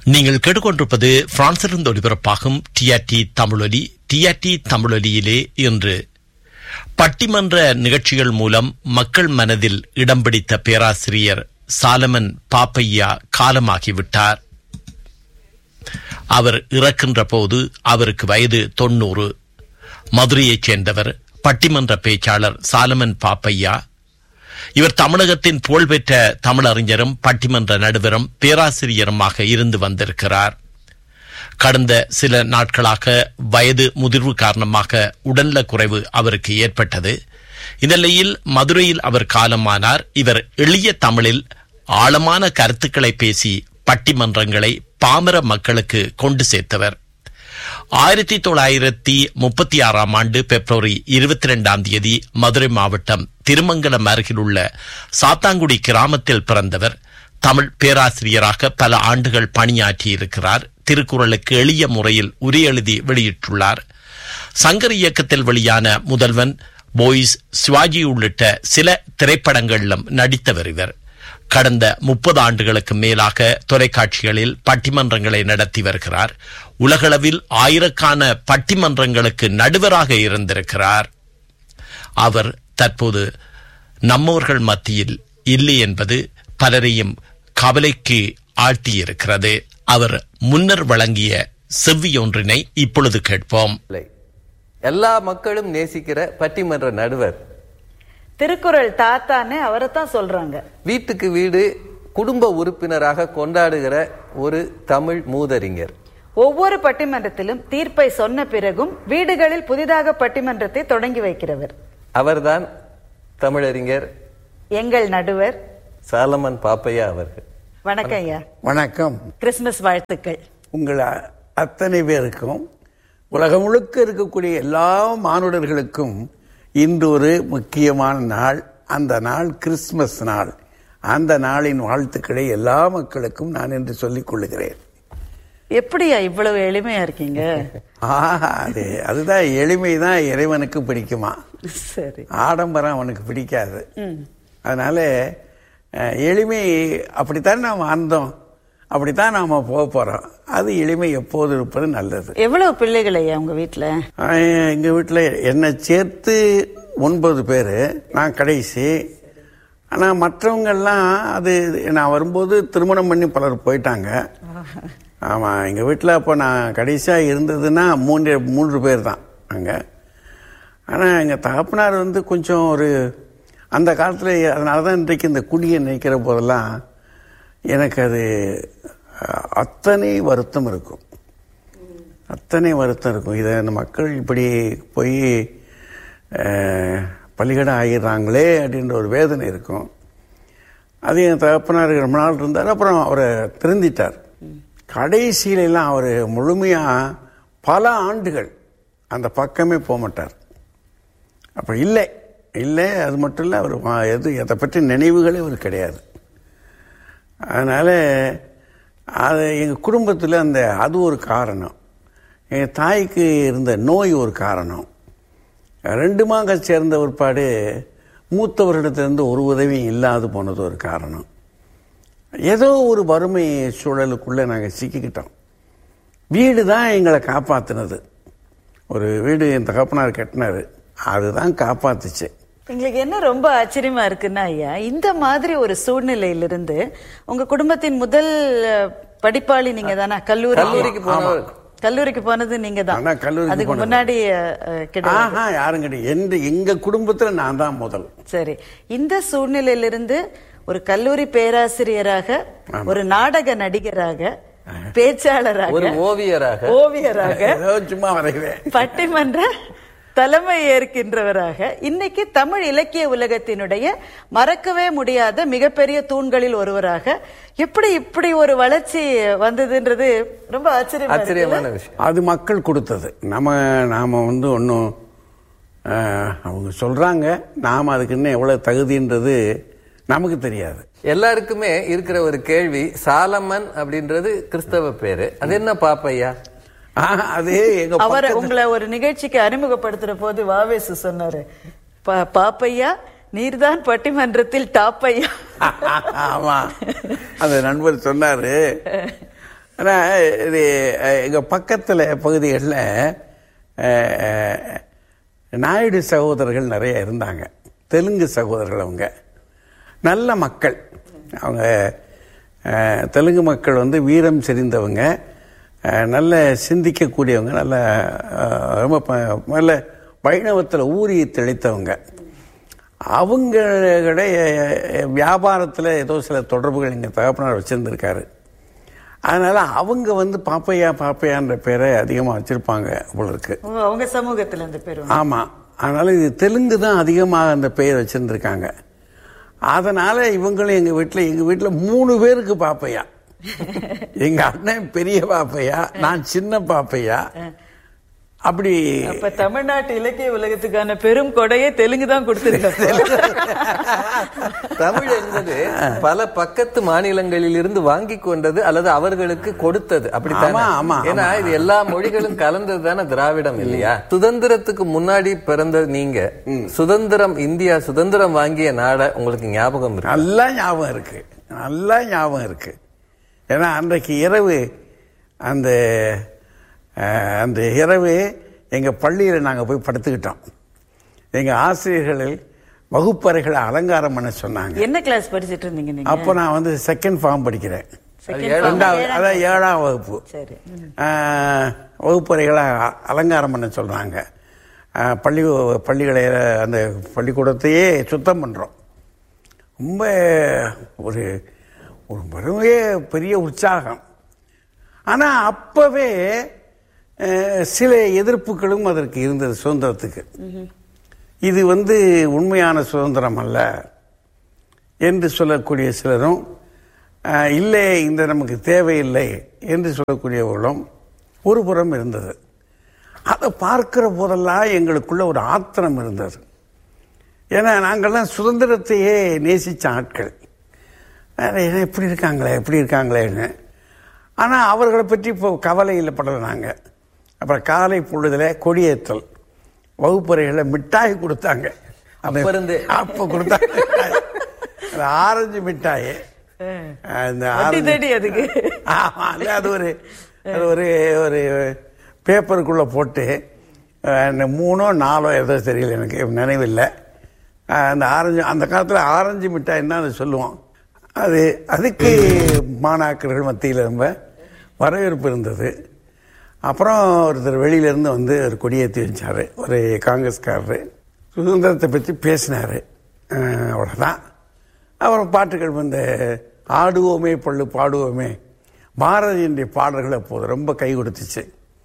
நீங்கள் கேட்டுக்கொண்டிருப்பது பிரான்சிலிருந்து ஒலிபரப்பாகும் டிஆர்டி தமிழொலி டிஆர்டி தமிழொலியிலே இன்று பட்டிமன்ற நிகழ்ச்சிகள் மூலம் மக்கள் மனதில் இடம் பிடித்த பேராசிரியர் சாலமன் பாப்பையா காலமாகிவிட்டார் அவர் இறக்கின்ற போது அவருக்கு வயது தொன்னூறு மதுரையைச் சேர்ந்தவர் பட்டிமன்ற பேச்சாளர் சாலமன் பாப்பையா இவர் தமிழகத்தின் புகழ்பெற்ற தமிழறிஞரும் பட்டிமன்ற நடுவரும் பேராசிரியருமாக இருந்து வந்திருக்கிறார் கடந்த சில நாட்களாக வயது முதிர்வு காரணமாக உடல்நல குறைவு அவருக்கு ஏற்பட்டது இந்நிலையில் மதுரையில் அவர் காலமானார் இவர் எளிய தமிழில் ஆழமான கருத்துக்களை பேசி பட்டிமன்றங்களை பாமர மக்களுக்கு கொண்டு சேர்த்தவர் ஆயிரத்தி தொள்ளாயிரத்தி முப்பத்தி ஆறாம் ஆண்டு பிப்ரவரி இருபத்தி ரெண்டாம் தேதி மதுரை மாவட்டம் திருமங்கலம் அருகில் உள்ள சாத்தாங்குடி கிராமத்தில் பிறந்தவர் தமிழ் பேராசிரியராக பல ஆண்டுகள் பணியாற்றியிருக்கிறார் திருக்குறளுக்கு எளிய முறையில் உரை எழுதி வெளியிட்டுள்ளார் சங்கர் இயக்கத்தில் வெளியான முதல்வன் போய்ஸ் சிவாஜி உள்ளிட்ட சில திரைப்படங்களிலும் நடித்தவர் இவர் கடந்த முப்பது ஆண்டுகளுக்கு மேலாக தொலைக்காட்சிகளில் பட்டிமன்றங்களை நடத்தி வருகிறார் உலகளவில் ஆயிரக்கான பட்டிமன்றங்களுக்கு நடுவராக இருந்திருக்கிறார் அவர் தற்போது நம்மவர்கள் மத்தியில் இல்லை என்பது பலரையும் கவலைக்கு ஆழ்த்தியிருக்கிறது அவர் முன்னர் வழங்கிய செவ்வியொன்றினை இப்பொழுது கேட்போம் இல்லை எல்லா மக்களும் நேசிக்கிற பட்டிமன்ற நடுவர் திருக்குறள் தாத்தான்னு அவரை தான் சொல்றாங்க வீட்டுக்கு வீடு குடும்ப உறுப்பினராக கொண்டாடுகிற ஒரு தமிழ் மூதறிஞர் ஒவ்வொரு பட்டிமன்றத்திலும் தீர்ப்பை சொன்ன பிறகும் வீடுகளில் புதிதாக பட்டிமன்றத்தை தொடங்கி வைக்கிறவர் அவர்தான் தமிழறிஞர் எங்கள் நடுவர் சாலமன் பாப்பையா அவர்கள் வணக்கம் ஐயா வணக்கம் கிறிஸ்துமஸ் வாழ்த்துக்கள் உங்கள் அ- அத்தனை பேருக்கும் உலகம் முழுக்க இருக்கக்கூடிய எல்லா மானுடர்களுக்கும் இன்று ஒரு முக்கியமான நாள் அந்த நாள் கிறிஸ்துமஸ் நாள் அந்த நாளின் வாழ்த்துக்களை எல்லா மக்களுக்கும் நான் என்று சொல்லிக் கொள்ளுகிறேன் எப்படியா இவ்வளவு எளிமையா இருக்கீங்க ஆஹா அது அதுதான் எளிமை தான் இறைவனுக்கு பிடிக்குமா சரி ஆடம்பரம் அவனுக்கு பிடிக்காது அதனால அஹ், எளிமை அப்படித்தான் நாம் வாழ்ந்தோம் அப்படித்தான் நாம போக போறோம் அது எளிமை எப்போது இருப்பது நல்லது எவ்வளவு பிள்ளைகள் ஐயா உங்க வீட்டுல ஆஹ், எங்க வீட்டில் என்னை சேர்த்து ஒன்பது பேர் நான் கடைசி ஆனால் மற்றவங்கெல்லாம் அது நான் வரும்போது திருமணம் பண்ணி பலர் போயிட்டாங்க ஆமாம் எங்கள் வீட்டில் அப்போ நான் கடைசியாக இருந்ததுன்னா மூன்று மூன்று பேர் தான் அங்கே ஆனால் எங்கள் தகப்பனார் வந்து கொஞ்சம் ஒரு அந்த காலத்தில் அதனால தான் இன்றைக்கு இந்த குடியை நினைக்கிற போதெல்லாம் எனக்கு அது அஹ், அத்தனை வருத்தம் இருக்கும் அத்தனை வருத்தம் இருக்கும் இதை இந்த மக்கள் இப்படி போய் அஹ், பலிகடை ஆகிடுறாங்களே அப்படின்ற ஒரு வேதனை இருக்கும் அது என் தகப்பனார் ரொம்ப நாள் இருந்தார் அப்புறம் அவரை திருந்திட்டார் கடைசியில எல்லாம் அவர் முழுமையாக பல ஆண்டுகள் அந்த பக்கமே போக மாட்டார் அப்போ இல்லை இல்லை அது மட்டும் இல்லை அவர் வா- எது அதை பற்றி நினைவுகளே அவர் கிடையாது அதனால் அது எங்கள் குடும்பத்தில் அந்த அது ஒரு காரணம் எங்கள் தாய்க்கு இருந்த நோய் ஒரு காரணம் ரெண்டு மாங்க சேர்ந்த ஒருபாடு மூத்தவர்களிடத்திலிருந்து ஒரு உதவியும் இல்லாது போனது ஒரு காரணம் ஏதோ ஒரு வறுமை சூழலுக்குள்ளே நாங்கள் சிக்கிக்கிட்டோம் வீடு தான் எங்களை காப்பாற்றினது ஒரு வீடு என் தகப்பனார் கட்டினாரு அதுதான் காப்பாத்துச்சு எங்களுக்கு என்ன ரொம்ப ஆச்சரியமா இருக்குன்னா ஐயா இந்த மாதிரி ஒரு சூழ்நிலையிலிருந்து உங்க குடும்பத்தின் முதல் அஹ், படிப்பாளி நீங்க தானே கல்லூரி கல்லூரிக்கு போனவர். கல்லூரிக்கு போனது நீங்க தான் அதான் கல்லூரிக்கு அதுக்கு போனது. முன்னாடி அஹ், அஹ், கிடையாது ஆஹா யாரும் கிடையாது எந்த எங்க குடும்பத்துல நான் தான் முதல் சரி இந்த சூழ்நிலையிலிருந்து ஒரு கல்லூரி பேராசிரியராக ஒரு நாடக நடிகராக பேச்சாளராக ஒரு ஓவியராக ஓவியராக ஏதோ சும்மா வரைகிறேன் பட்டிமன்ற தலைமை ஏற்கின்றவராக இன்னைக்கு தமிழ் இலக்கிய உலகத்தினுடைய மறக்கவே முடியாத மிகப்பெரிய தூண்களில் ஒருவராக எப்படி இப்படி ஒரு வளர்ச்சி வந்ததுன்றது ரொம்ப ஆச்சரியமா இருக்குல்ல? ஆச்சரியமான விஷயம் அது மக்கள் கொடுத்தது நம்ம நாம வந்து ஒன்றும் அவங்க சொல்றாங்க நாம் அதுக்கு இன்னும் எவ்வளவு தகுதின்றது நமக்கு தெரியாது எல்லாருக்குமே இருக்கிற ஒரு கேள்வி சாலமன் அப்படின்றது கிறிஸ்தவ பேரு அது என்ன பாப்பையா ஆஹா, அது எங்க அவர் பக்கத்து- உங்களை ஒரு நிகழ்ச்சிக்கு அறிமுகப்படுத்துற போது வாவேசு சொன்னாரு "பா- பாப்பையா நீர்தான் பட்டிமன்றத்தில் டாப்பையா ஆமா அந்த நண்பர் சொன்னாரு ஆனால் இது அஹ், எங்க பக்கத்தில் பகுதிகளில் நாயுடு சகோதரர்கள் நிறைய இருந்தாங்க தெலுங்கு சகோதரர்கள் அவங்க நல்ல மக்கள் அவங்க அஹ், தெலுங்கு மக்கள் வந்து வீரம் செறிந்தவங்க அஹ், நல்ல சிந்திக்கக்கூடியவங்க நல்ல அஹ், ரொம்ப ப- நல்ல வைணவத்தில் ஊறி தெளித்தவங்க அவங்களுடைய வியாபாரத்தில் ஏதோ சில தொடர்புகள் எங்கள் தகப்பனார் வச்சுருந்துருக்காரு அதனால் அவங்க வந்து பாப்பையா பாப்பையான்ற பேரை அதிகமாக வச்சுருப்பாங்க போல இருக்கு ஓ, அவங்க சமூகத்துல அந்த பேர் ஆமாம் அதனால் இது தெலுங்கு தான் அதிகமாக அந்த பெயர் வச்சுருந்துருக்காங்க அதனால் இவங்களும் எங்கள் வீட்டில் எங்கள் வீட்டில் மூணு பேருக்கு பாப்பையா எங்கள் அண்ணன் பெரிய பாப்பையா நான் சின்ன பாப்பையா அப்படி அப்ப தமிழ்நாட்டு இலக்கிய உலகத்துக்கான பெரும் கொடையை தெலுங்கு தான் கொடுத்திருக்காங்க தமிழ் என்பது பல பக்கத்து மாநிலங்களில் இருந்து வாங்கி கொண்டது அல்லது அவர்களுக்கு கொடுத்தது அப்படித்தானே ஆமா, ஆமா, ஏன்னா இது எல்லா மொழிகளும் கலந்தது தானே திராவிடம் இல்லையா சுதந்திரத்துக்கு முன்னாடி பிறந்த நீங்க சுதந்திரம் இந்தியா சுதந்திரம் வாங்கிய நாட உங்களுக்கு ஞாபகம் இருக்கு நல்லா ஞாபகம் இருக்கு நல்லா ஞாபகம் இருக்கு ஏன்னா அன்றைக்கு இரவு அந்த அஹ், அந்த இரவு எங்கள் பள்ளியில் நாங்கள் போய் படுத்துக்கிட்டோம் எங்கள் ஆசிரியர்கள் வகுப்பறைகளை அலங்காரம் பண்ண சொன்னாங்க என்ன கிளாஸ் படிச்சிட்டு இருந்தீங்க நீங்க அப்போ நான் வந்து செகண்ட் ஃபார்ம் படிக்கிறேன் Second ஏழாம் form, ரெண்டாவது ஏழாம் அதான் ஏழாம் வகுப்பு சரி ம். ஆஹ், வகுப்பறைகளை அ- அலங்காரம் பண்ண சொல்கிறாங்க பள்ளி பள்ளிகளை அந்த பள்ளிக்கூடத்தையே சுத்தம் பண்ணுறோம் ரொம்ப ஒரு ஒரு பெருமையே பெரிய உற்சாகம் ஆனால் அப்போவே சில எதிர்ப்புகளும் அதற்கு இருந்தது சுதந்திரத்துக்கு இது வந்து உண்மையான சுதந்திரம் அல்ல என்று சொல்லக்கூடிய சிலரும் அஹ், இல்லை இந்த நமக்கு தேவையில்லை என்று சொல்லக்கூடியவர்களும் ஒரு புறம் இருந்தது அதை பார்க்கிற போதெல்லாம் எங்களுக்குள்ள ஒரு ஆத்திரம் இருந்தது ஏன்னா நாங்கள்லாம் சுதந்திரத்தையே நேசித்த ஆட்கள் அஹ், என்ன இப்படி இருக்காங்களே இப்படி இருக்காங்களேன்னு ஆனால் அவர்களை பற்றி இப்போ கவலையில் படலை நாங்கள் அப்புறம் காலை பொழுதில் கொடியேற்றல் வகுப்பறைகளில் மிட்டாய் கொடுத்தாங்க அந்த- அப்ப இருந்தே. அப்போ கொடுத்தாங்க அந்த ஆரஞ்சு மிட்டாய் அந்த வட்டி ஆரஞ்சு தேடி அதுக்கு ஆமா இல்ல, அது ஒரு அது ஒரு ஒரு பேப்பருக்குள்ள போட்டு அஹ், அந்த மூணோ நாலோ ஏதோ தெரியல எனக்கு நினைவில்லை அஹ், அந்த ஆரஞ்சு அந்த காலத்தில் ஆரஞ்சு மிட்டாய் தான் அது சொல்லுவோம் அது அதுக்கு மாணாக்கர்கள் மத்தியில் ரொம்ப வரவேற்பு இருந்தது அப்புறம் ஒருத்தர் வெளியிலேருந்து வந்து ஒரு கொடியேற்றி வச்சார் ஒரு காங்கிரஸ்காரரு சுதந்திரத்தை பற்றி பேசினார் அவ்வளோதான் அப்புறம் பாட்டுகள் வந்து ஆடுவோமே பள்ளு பாடுவோமே பாரதியினுடைய பாடல்கள் அப்போது ரொம்ப கை கொடுத்துச்சு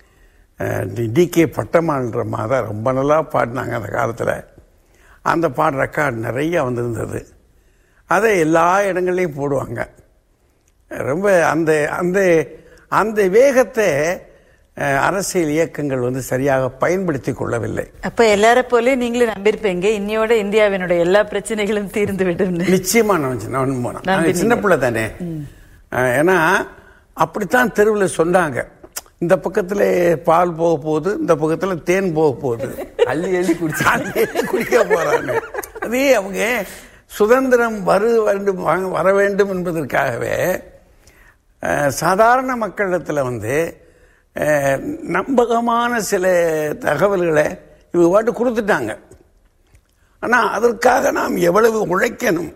டி கே பட்டமான்ற தான் ரொம்ப நல்லா பாடினாங்க அந்த காலத்தில் அந்த பாட்டு ரெக்கார்டு நிறைய வந்திருந்தது அதை எல்லா இடங்கள்லையும் போடுவாங்க ரொம்ப அந்த அந்த அந்த வேகத்தை அஹ், அரசியல் இயக்கங்கள் வந்து சரியாக பயன்படுத்தி கொள்ளவில்லை அப்ப எல்லார போல நீங்களும் நம்பியிருப்பீங்க இன்னையோட இந்தியாவினுடைய எல்லா பிரச்சனைகளும் தீர்ந்து விடும் நிச்சயமா நான் நான் போனேன் நாங்க நம்பினீங்க. சின்ன பிள்ளை தானே அஹ், ஏன்னா அப்படித்தான் தெருவில் சொன்னாங்க இந்த பக்கத்துல பால் போக போகுது இந்த பக்கத்துல தேன் போக போகுது அள்ளி அள்ளி குடிச்சு அள்ளி குடிக்க போறாங்க அதே அவங்க சுதந்திரம் வரு வேண்டும் வாங்க- வர வேண்டும் என்பதற்காகவே அஹ், சாதாரண மக்களிடத்தில் வந்து அஹ், நம்பகமான சில தகவல்களை இவங்க பாட்டு கொடுத்துட்டாங்க ஆனால் அதற்காக நாம் எவ்வளவு உழைக்கணும்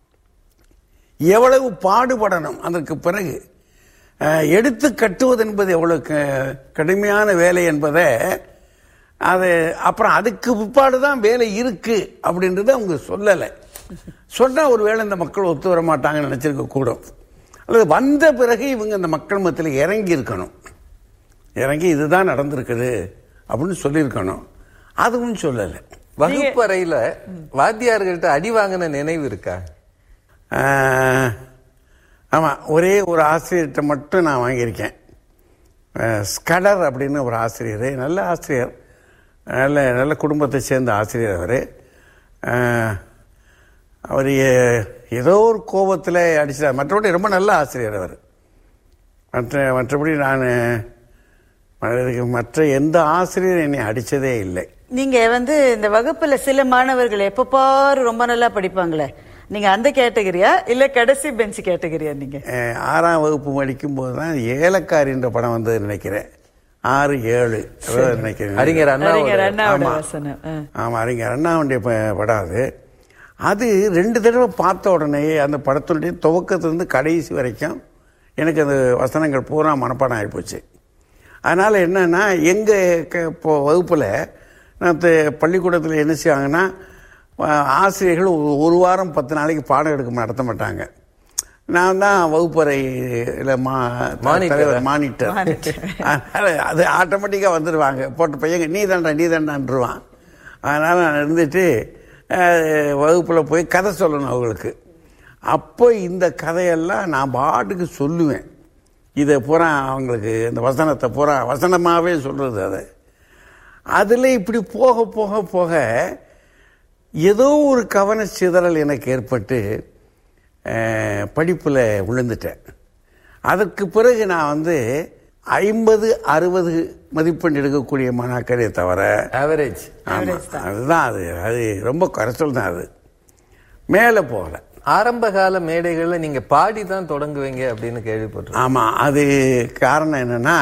எவ்வளவு பாடுபடணும் அதற்கு பிறகு அஹ், எடுத்து கட்டுவது என்பது எவ்வளவு க- கடுமையான வேலை என்பதை அது அப்புறம் அதுக்கு பிற்பாடு தான் வேலை இருக்கு அப்படின்றத அவங்க சொல்லலை சொன்னால் ஒருவேளை இந்த மக்கள் ஒத்து வர மாட்டாங்கன்னு நினச்சிருக்க கூடும் அல்லது வந்த பிறகு இவங்க இந்த மக்கள் மத்தியில் இறங்கி இருக்கணும் இறங்கி இதுதான் நடந்திருக்குது அப்படின்னு சொல்லியிருக்கணும் அதுவும் சொல்லலை வகுப்பறையில வாத்தியார்கள்ட்ட அடி வாங்கின நினைவு இருக்கா ஆஹ், ஆமாம் ஒரே ஒரு ஆசிரியர்கிட்ட மட்டும் நான் வாங்கியிருக்கேன் ஆஹ், ஸ்கடர் அப்படின்னு ஒரு ஆசிரியர் நல்ல ஆசிரியர் நல்ல நல்ல குடும்பத்தை சேர்ந்த ஆசிரியர் அவர் அவர் ஏதோ ஒரு கோபத்தில் அடிச்சார் மற்றபடி ரொம்ப நல்ல ஆசிரியர் அவர் மற்ற மற்றபடி நான் மற்ற எந்த ஆசிரியர் என்னை அடித்ததே இல்லை நீங்க வந்து இந்த வகுப்புல சில மாணவர்கள் எப்ப பாரு ரொம்ப நல்லா படிப்பாங்களே நீங்க அந்த கேட்டகரியா இல்ல கடைசி பெஞ்ச் கேட்டகரியா நீங்க அஹ், ஆறாம் வகுப்பு படிக்கும்போது தான் ஏலக்காரின்ற படம் வந்தது நினைக்கிறேன் ஆறு ஏழு அதாவது நினைக்கிறேன் அறிஞர் அண்ணா அறிஞர் அண்ணாவோட ஆமா. வசனம் ஆ. ஆமாம் அறிஞர் அண்ணாவுடைய ப- படம் அது அது ரெண்டு தடவை பார்த்த உடனே அந்த படத்துடைய துவக்கத்திலிருந்து கடைசி வரைக்கும் எனக்கு அந்த வசனங்கள் பூரா மனப்பாடம் ஆகிப்போச்சு அதனால் என்னன்னா எங்கள் இப்போ வகுப்பில் நான் பள்ளிக்கூடத்தில் என்ன செய்வாங்கன்னா அஹ், ஆசிரியர்கள் ஒரு- ஒரு வாரம் பத்து நாளைக்கு பாடம் எடுக்க நடத்த மாட்டாங்க நான் தான் வகுப்பறையில் மா Monitor. தலைவர் மானிட்டர் அதனால அது ஆட்டோமேட்டிக்காக வந்துடுவாங்க போட்ட பையங்க நீ தாண்டா நீ தாண்டான்ருவான் அதனால் நான் இருந்துட்டு வகுப்பில் போய் கதை சொல்லணும் அவங்களுக்கு அப்போ இந்த கதையெல்லாம் நான் பாட்டுக்கு சொல்லுவேன் இதை பூரா அவங்களுக்கு இந்த வசனத்தை பூரா வசனமாகவே சொல்கிறது அதை அதில் இப்படி போக போக போக ஏதோ ஒரு கவன சிதறல் எனக்கு ஏற்பட்டு படிப்பில் விழுந்துட்டேன் அதற்கு பிறகு நான் வந்து ஐம்பது அறுபது மதிப்பெண் எடுக்கக்கூடிய மாணாக்கரே தவிர ஆவரேஜ் ஆமா, அதுதான் அது அது ரொம்ப குறைச்சல் தான் அது மேலே போகல ஆரம்ப கால மேடைகள்ல நீங்க பாடி தான் தொடங்குவீங்க அப்படின்னு கேள்விப்பட்டிருக்கேன் ஆமாம் அது காரணம் என்னன்னா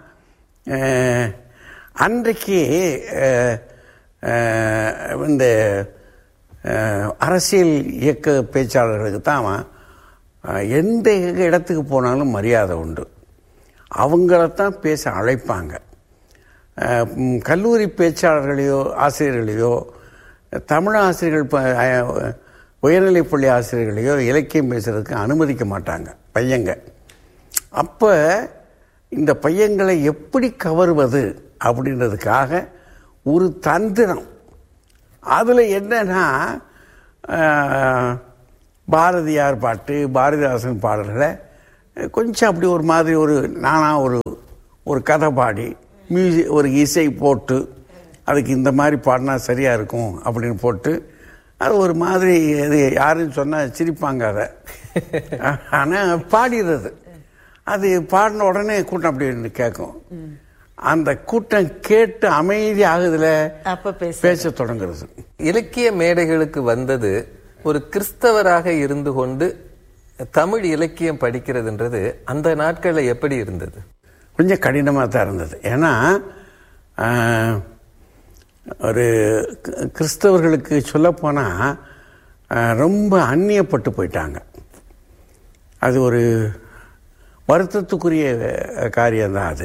அஹ், அன்றைக்கு அஹ், அஹ், இந்த அஹ், அரசியல் இயக்க பேச்சாளர்களுக்கு தான் அஹ், எந்த இடத்துக்கு போனாலும் மரியாதை உண்டு அவங்களத்தான் பேச அழைப்பாங்க அஹ், ம், கல்லூரி பேச்சாளர்களையோ ஆசிரியர்களையோ தமிழ் ஆசிரியர்கள் ப- அஹ், உயர்நிலைப்பள்ளி ஆசிரியர்களையோ இலக்கியம் பேசுறதுக்கு அனுமதிக்க மாட்டாங்க பையங்க அப்போ இந்த பையங்களை எப்படி கவருவது அப்படின்றதுக்காக ஒரு தந்திரம் அதில் என்னன்னா அஹ், பாரதியார் பாட்டு பாரதிதாசன் பாடல்களை கொஞ்சம் அப்படி ஒரு மாதிரி ஒரு நானா ஒரு ஒரு கதை பாடி மியூசிக் ஒரு இசை போட்டு அதுக்கு இந்த மாதிரி பாடினா சரியாக இருக்கும் அப்படின்னு போட்டு அது ஒரு மாதிரி அது யாருன்னு சொன்னால் சிரிப்பாங்க அதை ஆனால் பாடிடுறது அது பாடின உடனே கூட்டம் அப்படி கேட்கும் அந்த கூட்டம் கேட்டு அமைதி ஆகுதுல அப்ப பேச பேச தொடங்குறது இலக்கிய மேடைகளுக்கு வந்தது ஒரு கிறிஸ்தவராக இருந்து கொண்டு தமிழ் இலக்கியம் படிக்கிறதுன்றது அந்த நாட்கள்ல எப்படி இருந்தது கொஞ்சம் கடினமாக தான் இருந்தது ஏன்னா ஆஹ், ஒரு க- கிறிஸ்தவர்களுக்கு சொல்லப்போனால் ரொம்ப அந்நியப்பட்டு போயிட்டாங்க அது ஒரு வருத்தத்துக்குரிய காரியம்தான் அது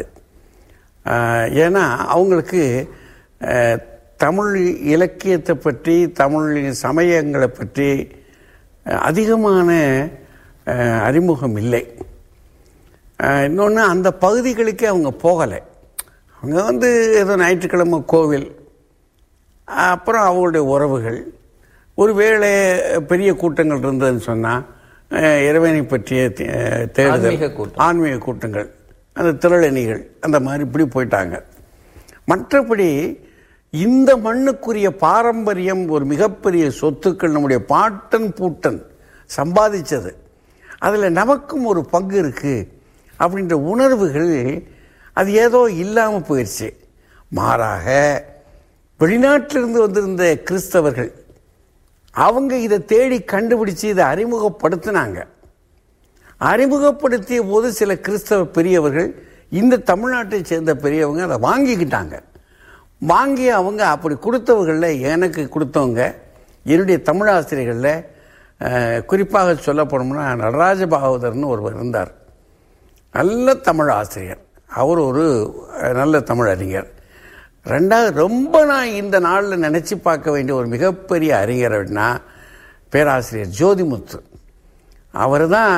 ஆஹ், ஏன்னா அவங்களுக்கு ஆஹ், தமிழ் இலக்கியத்தை பற்றி தமிழ் சமயங்களை பற்றி ஆஹ், அதிகமான ஆஹ், அறிமுகம் இல்லை இன்னொன்று அந்த பகுதிகளுக்கே அவங்க போகலை அவங்க வந்து ஏதோ ஞாயிற்றுக்கிழமை கோவில் அப்புறம் அவங்களுடைய உறவுகள் ஒருவேளை பெரிய கூட்டங்கள் இருந்ததுன்னு சொன்னால் இறைவனை பற்றிய தே- தேடுதல் ஆன்மீக கூட்டம். ஆன்மீக கூட்டங்கள் அந்த திரளணிகள் அந்த மாதிரி இப்படி போயிட்டாங்க மற்றபடி இந்த மண்ணுக்குரிய பாரம்பரியம் ஒரு மிகப்பெரிய சொத்துக்கள் நம்முடைய பாட்டன் பூட்டன் சம்பாதிச்சது அதில் நமக்கும் ஒரு பங்கு இருக்கு அப்படின்ற உணர்வுகள் அது ஏதோ இல்லாமல் போயிடுச்சு மாறாக வெளிநாட்டிலிருந்து வந்திருந்த கிறிஸ்தவர்கள் அவங்க இதை தேடி கண்டுபிடிச்சு இதை அறிமுகப்படுத்தினாங்க அறிமுகப்படுத்திய போது சில கிறிஸ்தவ பெரியவர்கள் இந்த தமிழ்நாட்டை சேர்ந்த பெரியவங்க அதை வாங்கிக்கிட்டாங்க வாங்கி அவங்க அப்படி கொடுத்தவங்களில் எனக்கு கொடுத்தவங்க என்னுடைய தமிழ் ஆசிரியர்களில் அஹ், குறிப்பாக சொல்லப்போனோம்னா நடராஜ பாகவதர்னு ஒருவர் இருந்தார் நல்ல தமிழ் ஆசிரியர் அவர் ஒரு அஹ், நல்ல தமிழ் அறிஞர் ரெண்டாவது ரொம்ப நான் இந்த நாளில் நினச்சி பார்க்க வேண்டிய ஒரு மிகப்பெரிய அறிஞர் அப்படின்னா பேராசிரியர் ஜோதிமுத்து அவர் தான்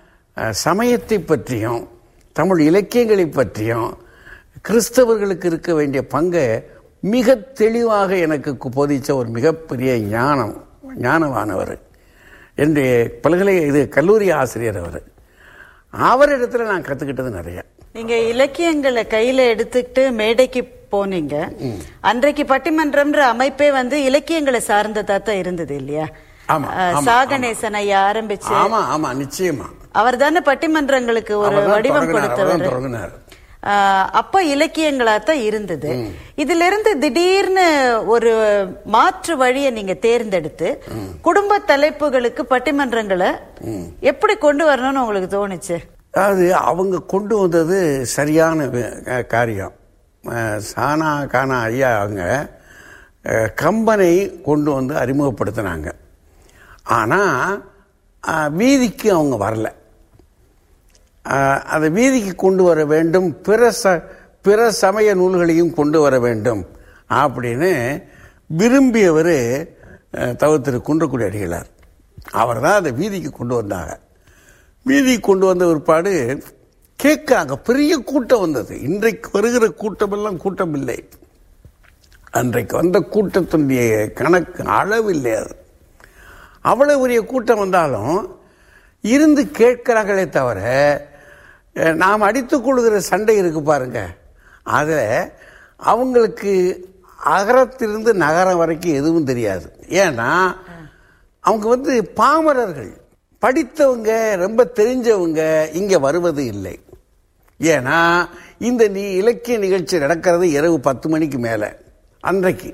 சமயத்தை பற்றியும் தமிழ் இலக்கியங்களை பற்றியும் கிறிஸ்தவர்களுக்கு இருக்க வேண்டிய பங்கை மிக தெளிவாக எனக்கு கு- போதிச்ச ஒரு மிகப்பெரிய ஞானம் ஞானமானவர் என்னுடைய பல்கலை இது கல்லூரி ஆசிரியர் அவர் அவரிடத்துல நான் கற்றுக்கிட்டது நிறைய நீங்க இலக்கியங்களை கையில எடுத்துக்கிட்டு மேடைக்கு போனீங்க அன்றைக்கு பட்டிமன்றம்ன்ற அமைப்பே வந்து இலக்கியங்களை சார்ந்ததா தான் இருந்தது இல்லையா ஆமா, அஹ், ஆமா, சாகணேசன் ஐயா ஆரம்பிச்சு ஆமா ஆமா நிச்சயமா அவர் தானே பட்டிமன்றங்களுக்கு ஒரு அவர்தான் வடிவம் தொடங்கினார், அவர்தான் கொடுத்தவர் தொடங்கினார் ஆஹ், அப்ப இலக்கியங்களா தான் இருந்தது இதுல இருந்து திடீர்னு ஒரு மாற்று வழியை நீங்க தேர்ந்தெடுத்து குடும்ப தலைப்புகளுக்கு பட்டிமன்றங்களை எப்படி கொண்டு வரணும்னு உங்களுக்கு தோணுச்சு அதாவது அவங்க கொண்டு வந்தது சரியான வே- க- காரியம் அஹ் சானா கானா ஐயா அவங்க அஹ், கம்பனை கொண்டு வந்து அறிமுகப்படுத்தினாங்க ஆனால் வீதிக்கு அவங்க வரல அஹ், அதை வீதிக்கு கொண்டு வர வேண்டும் பிற ச பிற சமய நூல்களையும் கொண்டு வர வேண்டும் அப்படின்னு விரும்பியவர் தவ திரு குன்றக்குடி அடிகளார் அவர் தான் அதை வீதிக்கு கொண்டு வந்தாங்க வீதிக்கு கொண்டு வந்த பிற்பாடு கேட்காங்க பெரிய கூட்டம் வந்தது இன்றைக்கு வருகிற கூட்டமெல்லாம் கூட்டம் இல்லை அன்றைக்கு வந்த கூட்டத்தினுடைய கணக்கு அளவில்லை அது அவ்வளவு பெரிய கூட்டம் வந்தாலும் இருந்து கேட்கிறார்களே தவிர அஹ், நாம் அடித்துக் கொள்கிற சண்டை இருக்கு பாருங்க அதில் அவங்களுக்கு அகரத்திலிருந்து நகரம் வரைக்கும் எதுவும் தெரியாது ஏன்னா அவங்க வந்து பாமரர்கள் படித்தவங்க ரொம்ப தெரிஞ்சவங்க இங்க வருவது இல்லை ஏன்னா இந்த நீ இலக்கிய நிகழ்ச்சி நடக்கிறது இரவு பத்து மணிக்கு மேல அன்றைக்கு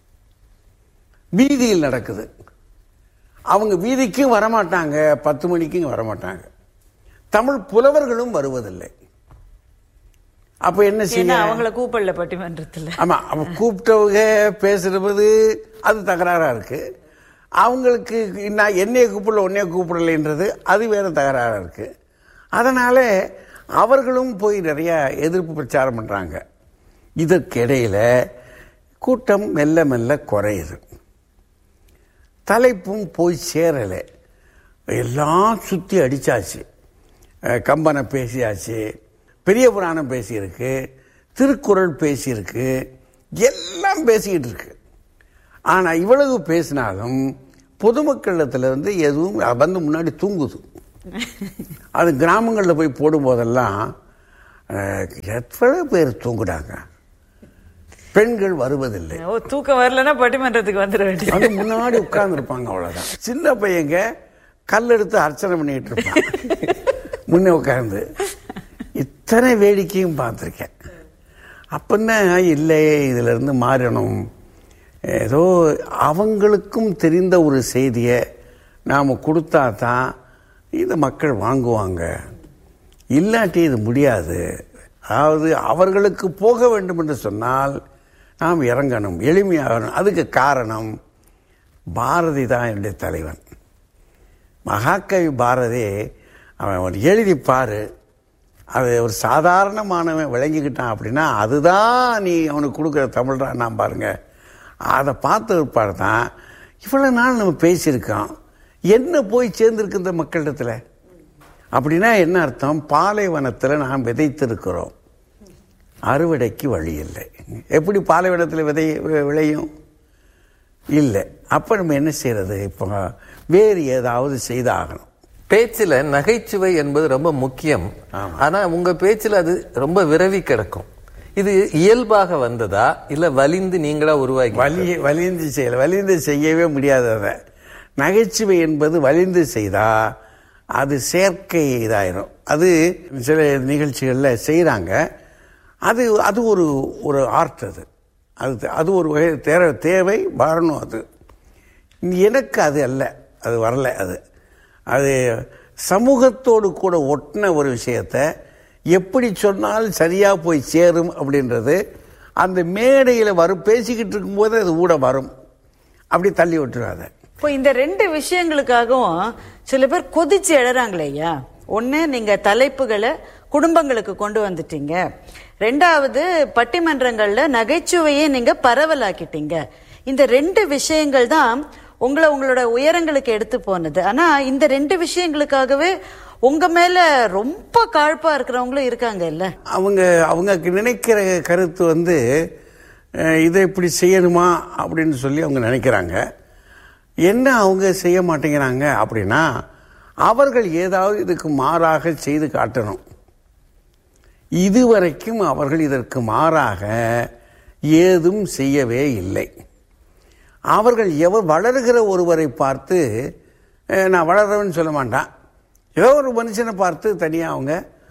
வீதியில் நடக்குது அவங்க வீதிக்கும் வரமாட்டாங்க பத்து மணிக்கும் வரமாட்டாங்க தமிழ் புலவர்களும் வருவதில்லை அப்ப என்ன ஏன்னா செய்ய அவங்கள கூப்பிடல பட்டிமன்றத்துல ஆமா அவ கூப்பிட்டவங்க பேசுறது அது தகராறா இருக்கு அவங்களுக்கு நான் என்னைய கூப்பிடல உன்னைய கூப்பிடலைன்றது அது வேற தகராறா இருக்கு அதனால அவர்களும் போய் நிறைய எதிர்ப்பு பிரச்சாரம் பண்றாங்க இதற்கிடையில கூட்டம் மெல்ல மெல்ல குறையுது தலைப்பும் போய் சேரலை எல்லாம் சுற்றி அடிச்சாச்சு அஹ் கம்பனை பேசியாச்சு பெரிய புராணம் பேசியிருக்கு திருக்குறள் பேசியிருக்கு எல்லாம் பேசிக்கிட்டு இருக்கு ஆனால் இவ்வளவு பேசினாலும் பொதுமக்களிடத்துல இருந்து எதுவும் வந்து முன்னாடி தூங்குது அது கிராமங்களில் போய் போடும்போதெல்லாம் அஹ், எவ்வளவு பேர் தூங்குறாங்க பெண்கள் வருவதில்லை ஓ தூக்கம் வரலன்னா பட்டிமன்றத்துக்கு வந்துட வேண்டியது அது முன்னாடி உட்கார்ந்து இருப்பாங்க அவ்வளவுதான் சின்ன பையங்க கல் எடுத்து அர்ச்சனை பண்ணிட்டு இருப்பான் முன்னே உட்கார்ந்து இத்தனை வேடிக்கையும் பார்த்துருக்கேன் அப்பந்தான் இல்லை இதுல இருந்து மாறணும் ஏதோ அவங்களுக்கும் தெரிந்த ஒரு செய்தியை நாம் கொடுத்தா தான் இதை மக்கள் வாங்குவாங்க இல்லாட்டி இது முடியாது அதாவது அவர்களுக்கு போக வேண்டும் என்று சொன்னால் நாம் இறங்கணும் எளிமையாகணும் அதுக்கு காரணம் பாரதி தான் என்னுடைய தலைவன் மகாகவி பாரதி அவன் ஒரு எழுதி பாரு அது ஒரு சாதாரணமானவன் விளங்கிக்கிட்டான் அப்படின்னா அதுதான் நீ அவனுக்கு கொடுக்குற தமிழ் தான் நான் பாருங்க அதை பார்த்த பிற்பாடு தான் இவ்வளோ நாள் நம்ம பேசியிருக்கோம் என்ன போய் சேர்ந்துருக்கு இந்த மக்களிடத்தில் அப்படின்னா என்ன அர்த்தம் பாலைவனத்தில் நாம் விதைத்திருக்கிறோம் அறுவடைக்கு வழி இல்லை எப்படி பாலைவனத்தில் விதை வி- விளையும் இல்லை அப்போ நம்ம என்ன செய்யறது இப்போ வேறு ஏதாவது செய்தாகணும் பேச்சுல நகைச்சுவை என்பது ரொம்ப முக்கியம் ஆமா. ஆனா உங்க பேச்சுல அது ரொம்ப விரவி கிடக்கும் இது இயல்பாக வந்ததா இல்ல வலிந்து நீங்களா உருவாக்கி வலி வலிந்து செய்யல வலிந்து செய்யவே முடியாது அதை நகைச்சுவை என்பது வலிந்து செய்தா அது செயற்கை இதாயிரும் அது சில நிகழ்ச்சிகளில் செய்கிறாங்க அது அது ஒரு ஒரு ஆர்ட் அது அது அது ஒரு வகை தேவை தேவை வரணும் அது எனக்கு அது அல்ல அது வரல அது அது சமூகத்தோடு கூட ஒட்டின ஒரு விஷயத்த எப்படி சொன்னால் சரியாக போய் சேரும் அப்படின்றது அந்த மேடையில் வரும் பேசிக்கிட்டு இருக்கும்போது அது கூட வரும் அப்படி தள்ளி விட்டுறாத இப்போ இந்த ரெண்டு விஷயங்களுக்காகவும் சில பேர் கொதிச்சு எழறாங்களே ஐயா ஒண்ணு நீங்க தலைப்புகளை குடும்பங்களுக்கு கொண்டு வந்துட்டீங்க ரெண்டாவது பட்டிமன்றங்கள்ல நகைச்சுவையை நீங்க பரவலாக்கிட்டீங்க இந்த ரெண்டு விஷயங்கள் தான் உங்களை உங்களோட உயரங்களுக்கு எடுத்து போனது ஆனா இந்த ரெண்டு விஷயங்களுக்காகவே உங்க மேல ரொம்ப காழ்ப்பா இருக்கிறவங்களும் இருக்காங்க இல்ல அவங்க அவங்க நினைக்கிற கருத்து வந்து அஹ், இதை இப்படி செய்யணுமா அப்படின்னு சொல்லி அவங்க நினைக்கிறாங்க என்ன அவங்க செய்ய மாட்டேங்கிறாங்க அப்படின்னா அவர்கள் ஏதாவது இதுக்கு மாறாக செய்து காட்டணும் இதுவரைக்கும் அவர்கள் இதற்கு மாறாக ஏதும் செய்யவே இல்லை அவர்கள் எவர் வளர்கிற ஒருவரை பார்த்து அஹ், நான் வளர்றவன்னு சொல்ல மாட்டான் ஏதோ ஒரு மனுஷனை பார்த்து தனியாக அவங்க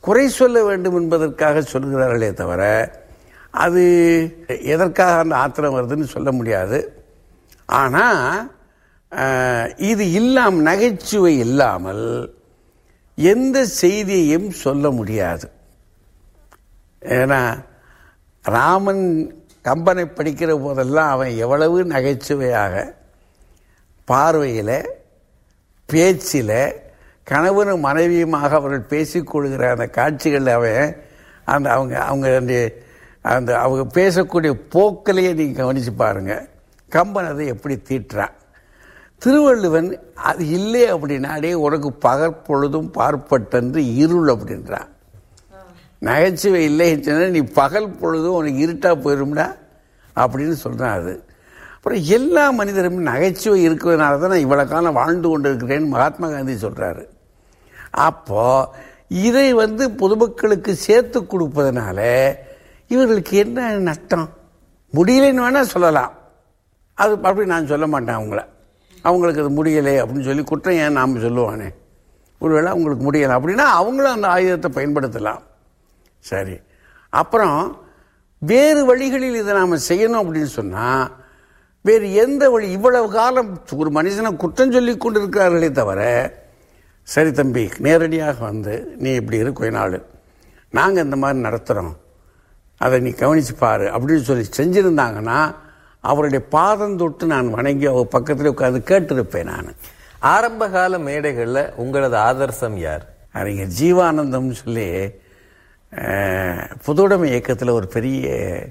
குறை சொல்ல வேண்டும் என்பதற்காக சொல்கிறார்களே தவிர அது எதற்காக அந்த ஆத்திரம் வருதுன்னு சொல்ல முடியாது ஆனால் இது இல்லாமல் நகைச்சுவை இல்லாமல் எந்த செய்தியையும் சொல்ல முடியாது ஏன்னா ராமன் கம்பனை படிக்கிற போதெல்லாம் அவன் எவ்வளவு நகைச்சுவையாக பார்வையில் பேச்சில் கணவனும் மனைவியுமாக அவர்கள் பேசிக்கொள்கிற அந்த காட்சிகளில் அவன் அந்த அவங்க அவங்க அந்த அந்த அவங்க பேசக்கூடிய போக்கிலேயே நீங்கள் கவனித்து பாருங்கள் கம்பன் அதை எப்படி தீட்டுறான் திருவள்ளுவன் அது இல்லை அப்படின்னா அடே உனக்கு பகற்பொழுதும் பார்ப்பட்டன்று இருள் அப்படின்றான் நகைச்சுவை இல்லைன்னு சொன்னா நீ பகல் பொழுதும் உனக்கு இருட்டா போயிரும்டா அப்படின்னு சொல்றான் அது அப்புறம் எல்லா மனிதரும் நகைச்சுவை இருக்கிறதுனால தான் நான் இவ்வளோ காலம் வாழ்ந்து கொண்டு இருக்கிறேன்னு மகாத்மா காந்தி சொல்றாரு அப்போ இதை வந்து பொதுமக்களுக்கு சேர்த்து கொடுப்பதனால இவர்களுக்கு என்ன நஷ்டம் முடியலைன்னு வேணா சொல்லலாம் அது அப்படி நான் சொல்ல மாட்டேன் அவங்கள அவங்களுக்கு அது முடியலை அப்படின்னு சொல்லி குற்றம் ஏன் நாம் சொல்லுவானே ஒருவேளை அவங்களுக்கு முடியலை அப்படின்னா அவங்களும் அந்த ஆயுதத்தை பயன்படுத்தலாம் சரி அப்புறம் வேறு வழிகளில் இதை நாம் செய்யணும் அப்படின்னு சொன்னால் வேறு எந்த வழி இவ்வளவு காலம் ஒரு மனுஷனை குற்றம் சொல்லி கொண்டு இருக்கிறார்களே தவிர சரி தம்பி நேரடியாக வந்து நீ இப்படி இரு கொஞ்ச நாள் நாங்கள் இந்த மாதிரி நடத்துகிறோம் அதை நீ கவனிச்சு பாரு அப்படின்னு சொல்லி செஞ்சுருந்தாங்கன்னா அவருடைய பாதம் தொட்டு நான் வணங்கி அவர் பக்கத்தில் உட்காந்து கேட்டிருப்பேன் நான் ஆரம்ப கால மேடைகள்ல உங்களது ஆதர்சம் யார் அறிஞர் ஜீவானந்தம்னு சொல்லி அஹ், புதுவுடைமை இயக்கத்தில் ஒரு பெரிய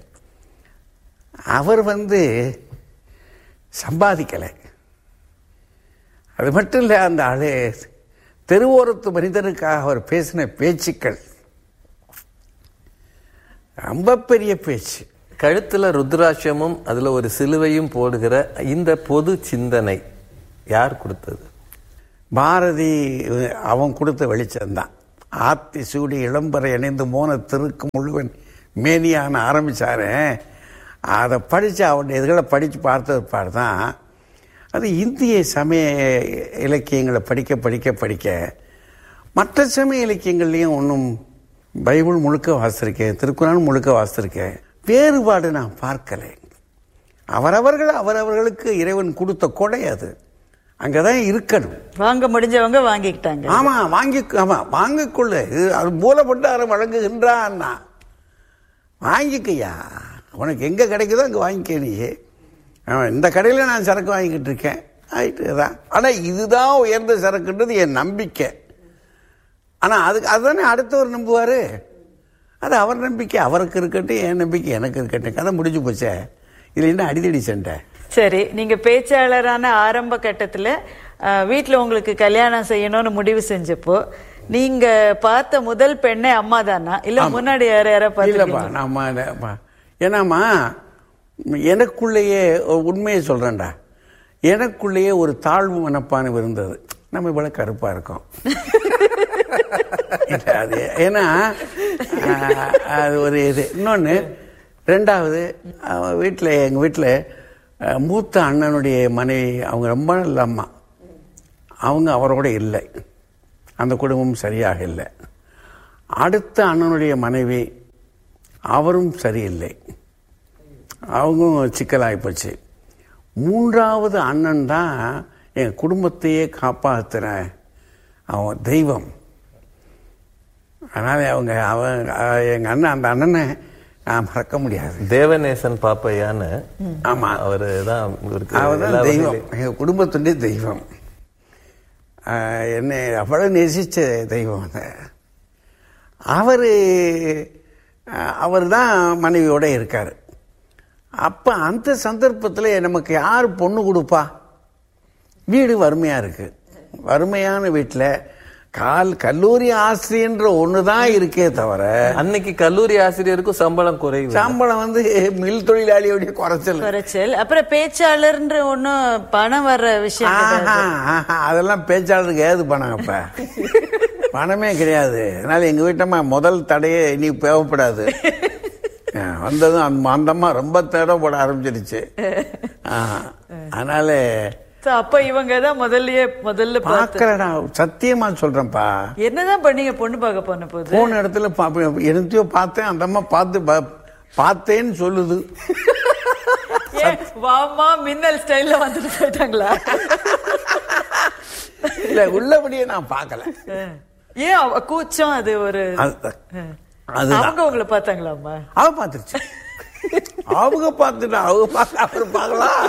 அவர் வந்து சம்பாதிக்கலை அது மட்டும் இல்லை அந்த ஆளு தெருவோரத்து மனிதனுக்காக அவர் பேசின பேச்சுக்கள் ரொம்ப பெரிய பேச்சு கழுத்துல ருத்ராட்சமும் அதுல ஒரு சிலுவையும் போடுகிற இந்த பொது சிந்தனை யார் கொடுத்தது பாரதி அவன் கொடுத்த வெளிச்சம்தான் ஆத்தி சூடி இளம்பரை இணைந்து மோன திருக்கு முழுவன் மேனியான ஆரம்பிச்சாரு அதை படித்து அவனுடைய இதுகளை படித்து பார்த்தது தான் அது இந்திய சமய இலக்கியங்களை படிக்க படிக்க படிக்க மற்ற சமய இலக்கியங்கள்லையும் ஒன்றும் பைபிள் முழுக்க வாசிச்சிருக்கேன் திருக்குறான் முழுக்க வாசிச்சிருக்கேன் வேறுபாடு நான் பார்க்கலை அவரவர்கள் அவரவர்களுக்கு இறைவன் கொடுத்த கொடை அது அங்கதான் இருக்கணும் வாங்க முடிஞ்சவங்க வாங்கிக்கிட்டாங்க ஆமா வாங்கி ஆமா வாங்கிக்கொள்ளு இது அது மூலப்பட்டாரம் வழங்குகின்றான் வாங்கிக்கையா உனக்கு எங்க கிடைக்குதோ அங்க வாங்கிக்க நீ ஆமா, இந்த கடையில் நான் சரக்கு வாங்கிக்கிட்டு இருக்கேன் ஆயிட்டு தான் ஆனால் இதுதான் உயர்ந்த சரக்குன்றது என் நம்பிக்கை ஆனால் அதுக்கு அதுதானே அடுத்தவர் நம்புவார் அது அவர் நம்பிக்கை அவருக்கு இருக்கட்டும் என் நம்பிக்கை எனக்கு இருக்கட்டும் கதை முடிஞ்சு போச்சே இது என்ன அடிதடி சண்டை சரி நீங்க பேச்சாளரான ஆரம்ப கட்டத்துல அஹ், வீட்ல உங்களுக்கு கல்யாணம் செய்யணும்னு முடிவு செஞ்சப்போ நீங்க பார்த்த முதல் பெண்ணே அம்மா தானா இல்ல முன்னாடி யார யார இல்லைப்பா பார்த்து நாம இல்லைப்பா. ஏன்னாம்மா எனக்குள்ளேயே ஒரு உண்மையை சொல்கிறேன்டா எனக்குள்ளேயே ஒரு தாழ்வு மனப்பான்மை இருந்தது நம்ம இவ்வளோ கருப்பாக இருக்கோம் இல்ல, அது ஏன்னா ஆஹ், அது ஒரு இது இன்னொன்று ரெண்டாவது வீட்டில் எங்கள் வீட்டில் மூத்த அண்ணனுடைய மனைவி அவங்க ரொம்ப நல்ல அம்மா அவங்க அவரோட இல்லை அந்த குடும்பம் சரியாக இல்லை அடுத்த அண்ணனுடைய மனைவி அவரும் சரியில்லை அவங்களும் சிக்கலாகி போச்சு மூன்றாவது அண்ணன் தான் என் குடும்பத்தையே காப்பாற்றுற அவன் தெய்வம் அதனால் அவங்க அவன் எங்கள் அண்ணன் அந்த அண்ணனை நான் மறக்க முடியாது தேவநேசன் பாப்பையான்னு ஆமாம் அவரு தான் இவருக்கு அவர்தான் எல்லா தெய்வம் வகையிலும் எங்கள் குடும்பத்துடைய தெய்வம் ஆஹ் என்னை அவ்வளவு நேசிச்ச தெய்வம் அவர் அவர் தான் மனைவியோட இருக்கார் அப்போ அந்த சந்தர்ப்பத்தில் நமக்கு யார் பொண்ணு கொடுப்பா வீடு வறுமையாக இருக்கு வறுமையான வீட்டில் கால் கல்லூரி ஆசிரியன்ற ஒன்று தான் இருக்கே தவிர அன்னைக்கு கல்லூரி ஆசிரியருக்கும் சம்பளம் குறைவு சம்பளம் வந்து மில் தொழிலாளியோடைய குறைச்சல் குறைச்சல் அப்புறம் பேச்சாளர்ன்ற ஒண்ணும் பணம் வர்ற விஷயம் கிடையாது. ஆஹா, ஆஹா, அதெல்லாம் பேச்சாளருக்கு ஏது பணம் அப்ப பணமே கிடையாது அதனால எங்க வீட்டம்மா முதல் தடையே இனி தேவைப்படாது ஆ, வந்ததும் அந்த அந்தம்மா ரொம்ப தேடப்பட ஆரம்பிச்சிருச்சு ஆ, அதனால So, அப்ப இவங்க தான் முதல்லயே முதல்ல பார்த்து பார்க்கலடா சத்தியமா சொல்றேன்ப்பா என்னதான் பண்ணீங்க பொண்ணு பார்க்க போன போது போன இடத்துல பா- என்னத்தையோ பார்த்தேன் அந்த அம்மா பார்த்து ப- பார்த்தேன்னு சொல்லுது ஏன் வாமா மின்னல் ஸ்டைல்ல வந்துட்டு போயிட்டாங்களா இல்ல உள்ளபடியே நான் பார்க்கல ஏன் அவ- கூச்சம் அது ஒரு அது- அதுதான் அவங்க உங்களை பார்த்தாங்களாமா அவ பார்த்துருச்சு அவங்க பார்த்துட்டா அவங்க பார்க்க அவர் பார்க்கலாம்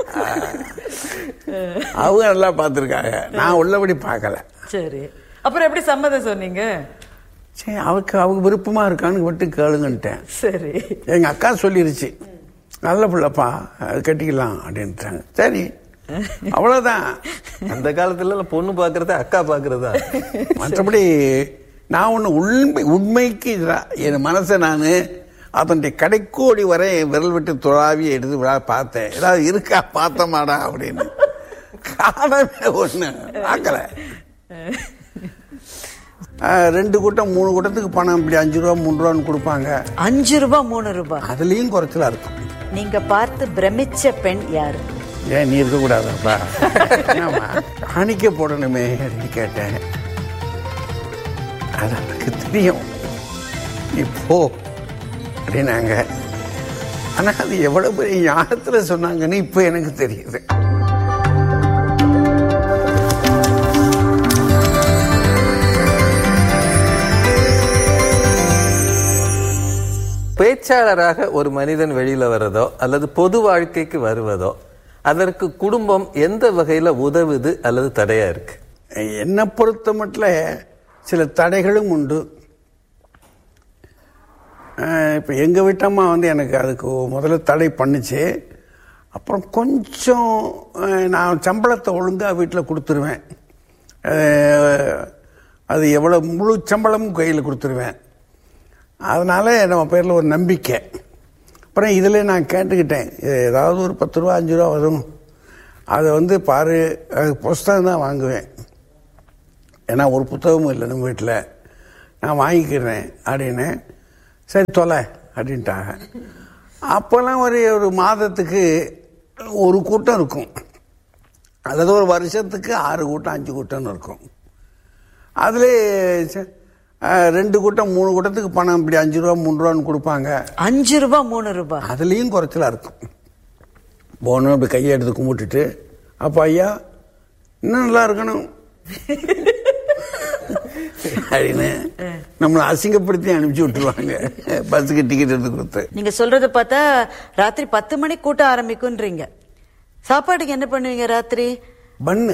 அவங்க நல்லா பார்த்துருக்காங்க நான் உள்ளபடி பார்க்கல சரி அப்புறம் எப்படி சம்மதம் சொன்னீங்க சரி அவருக்கு அவங்க விருப்பமா இருக்கான்னு விட்டு கேளுங்கன்ட்டேன் சரி எங்க அக்கா சொல்லிருச்சு நல்ல பிள்ளைப்பா அது கட்டிக்கலாம் அப்படின்ட்டாங்க சரி அவ்வளவுதான் அந்த காலத்துல பொண்ணு பாக்குறத அக்கா பாக்குறதா மற்றபடி நான் ஒண்ணு உண்மை உண்மைக்கு இதுதான். என் மனசை நான் அதனுடைய கடைக்கோடி வரை விரல் விட்டு துளாவி எடுத்து விழா பார்த்தேன் ஏதாவது இருக்கா பார்த்தமாடா அப்படின்னு காணவே ஒண்ணு பார்க்கல ஆஹ், ரெண்டு கூட்டம் மூணு கூட்டத்துக்கு பணம் இப்படி அஞ்சு ரூபா மூணு ரூபான்னு கொடுப்பாங்க அஞ்சு ரூபாய் மூணு ரூபாய் அதுலயும் குறைச்சலா இருக்கும் நீங்க பார்த்து பிரமிச்ச பெண் யாரு ஏன் நீ இருக்கக்கூடாதாப்பா என்னம்மா காணிக்க போடணுமே அப்படின்னு கேட்டேன் அது எனக்கு தெரியும் நீ போ அப்படின்னாங்க ஆனா அது எவ்வளவு பெரிய ஞானத்துல சொன்னாங்கன்னு இப்ப எனக்கு தெரியுது பேச்சாளராக ஒரு மனிதன் வெளியில வர்றதோ அல்லது பொது வாழ்க்கைக்கு வருவதோ அதற்கு குடும்பம் எந்த வகையில உதவுது அல்லது தடையா இருக்கு என்னை பொறுத்த மட்டும் சில தடைகளும் உண்டு அஹ் இப்ப எங்க வீட்டம்மா வந்து எனக்கு அதுக்கு முதல்ல தடை பண்ணுச்சு அப்புறம் கொஞ்சம் அஹ், நான் சம்பளத்தை ஒழுங்கா வீட்டில் கொடுத்துருவேன் அஹ், அது எவ்வளோ முழு சம்பளமும் கையில் கொடுத்துருவேன் அதனால நம்ம பேரில் ஒரு நம்பிக்கை அப்புறம் இதில் நான் கேட்டுக்கிட்டேன் இது ஏதாவது ஒரு பத்து ரூபா அஞ்சு ரூபா வரும் அதை வந்து பாரு அது புஸ்தகம் தான் வாங்குவேன் ஏன்னா ஒரு புத்தகமும் இல்லை நம்ம வீட்டில் நான் வாங்கிக்கிறேன் அப்படின்னு சரி தொலை அப்படின்ட்டாங்க அப்போல்லாம் ஒரு ஒரு மாதத்துக்கு ஒரு கூட்டம் இருக்கும் அதாவது ஒரு வருஷத்துக்கு ஆறு கூட்டம் அஞ்சு கூட்டம்னு இருக்கும் அதில் ரெண்டு கூட்டம் மூணு கூட்டத்துக்கு பணம் இப்படி அஞ்சு ரூபா மூணு ரூபான்னு கொடுப்பாங்க அஞ்சு ரூபாய் மூணு ரூபாய் அதுலேயும் குறைச்சலா இருக்கும் போகணும் இப்படி கையை எடுத்து கும்பிட்டுட்டு அப்போ ஐயா இன்னும் நல்லா இருக்கணும் அப்படின்னு நம்மளை அசிங்கப்படுத்தி அனுப்பிச்சு விட்டுருவாங்க பஸ்ஸுக்கு டிக்கெட் எடுத்து கொடுத்து நீங்க சொல்றத பார்த்தா ராத்திரி பத்து மணிக்கு கூட்டம் ஆரம்பிக்கும்ன்றீங்க சாப்பாட்டுக்கு என்ன பண்ணுவீங்க ராத்திரி பண்ணு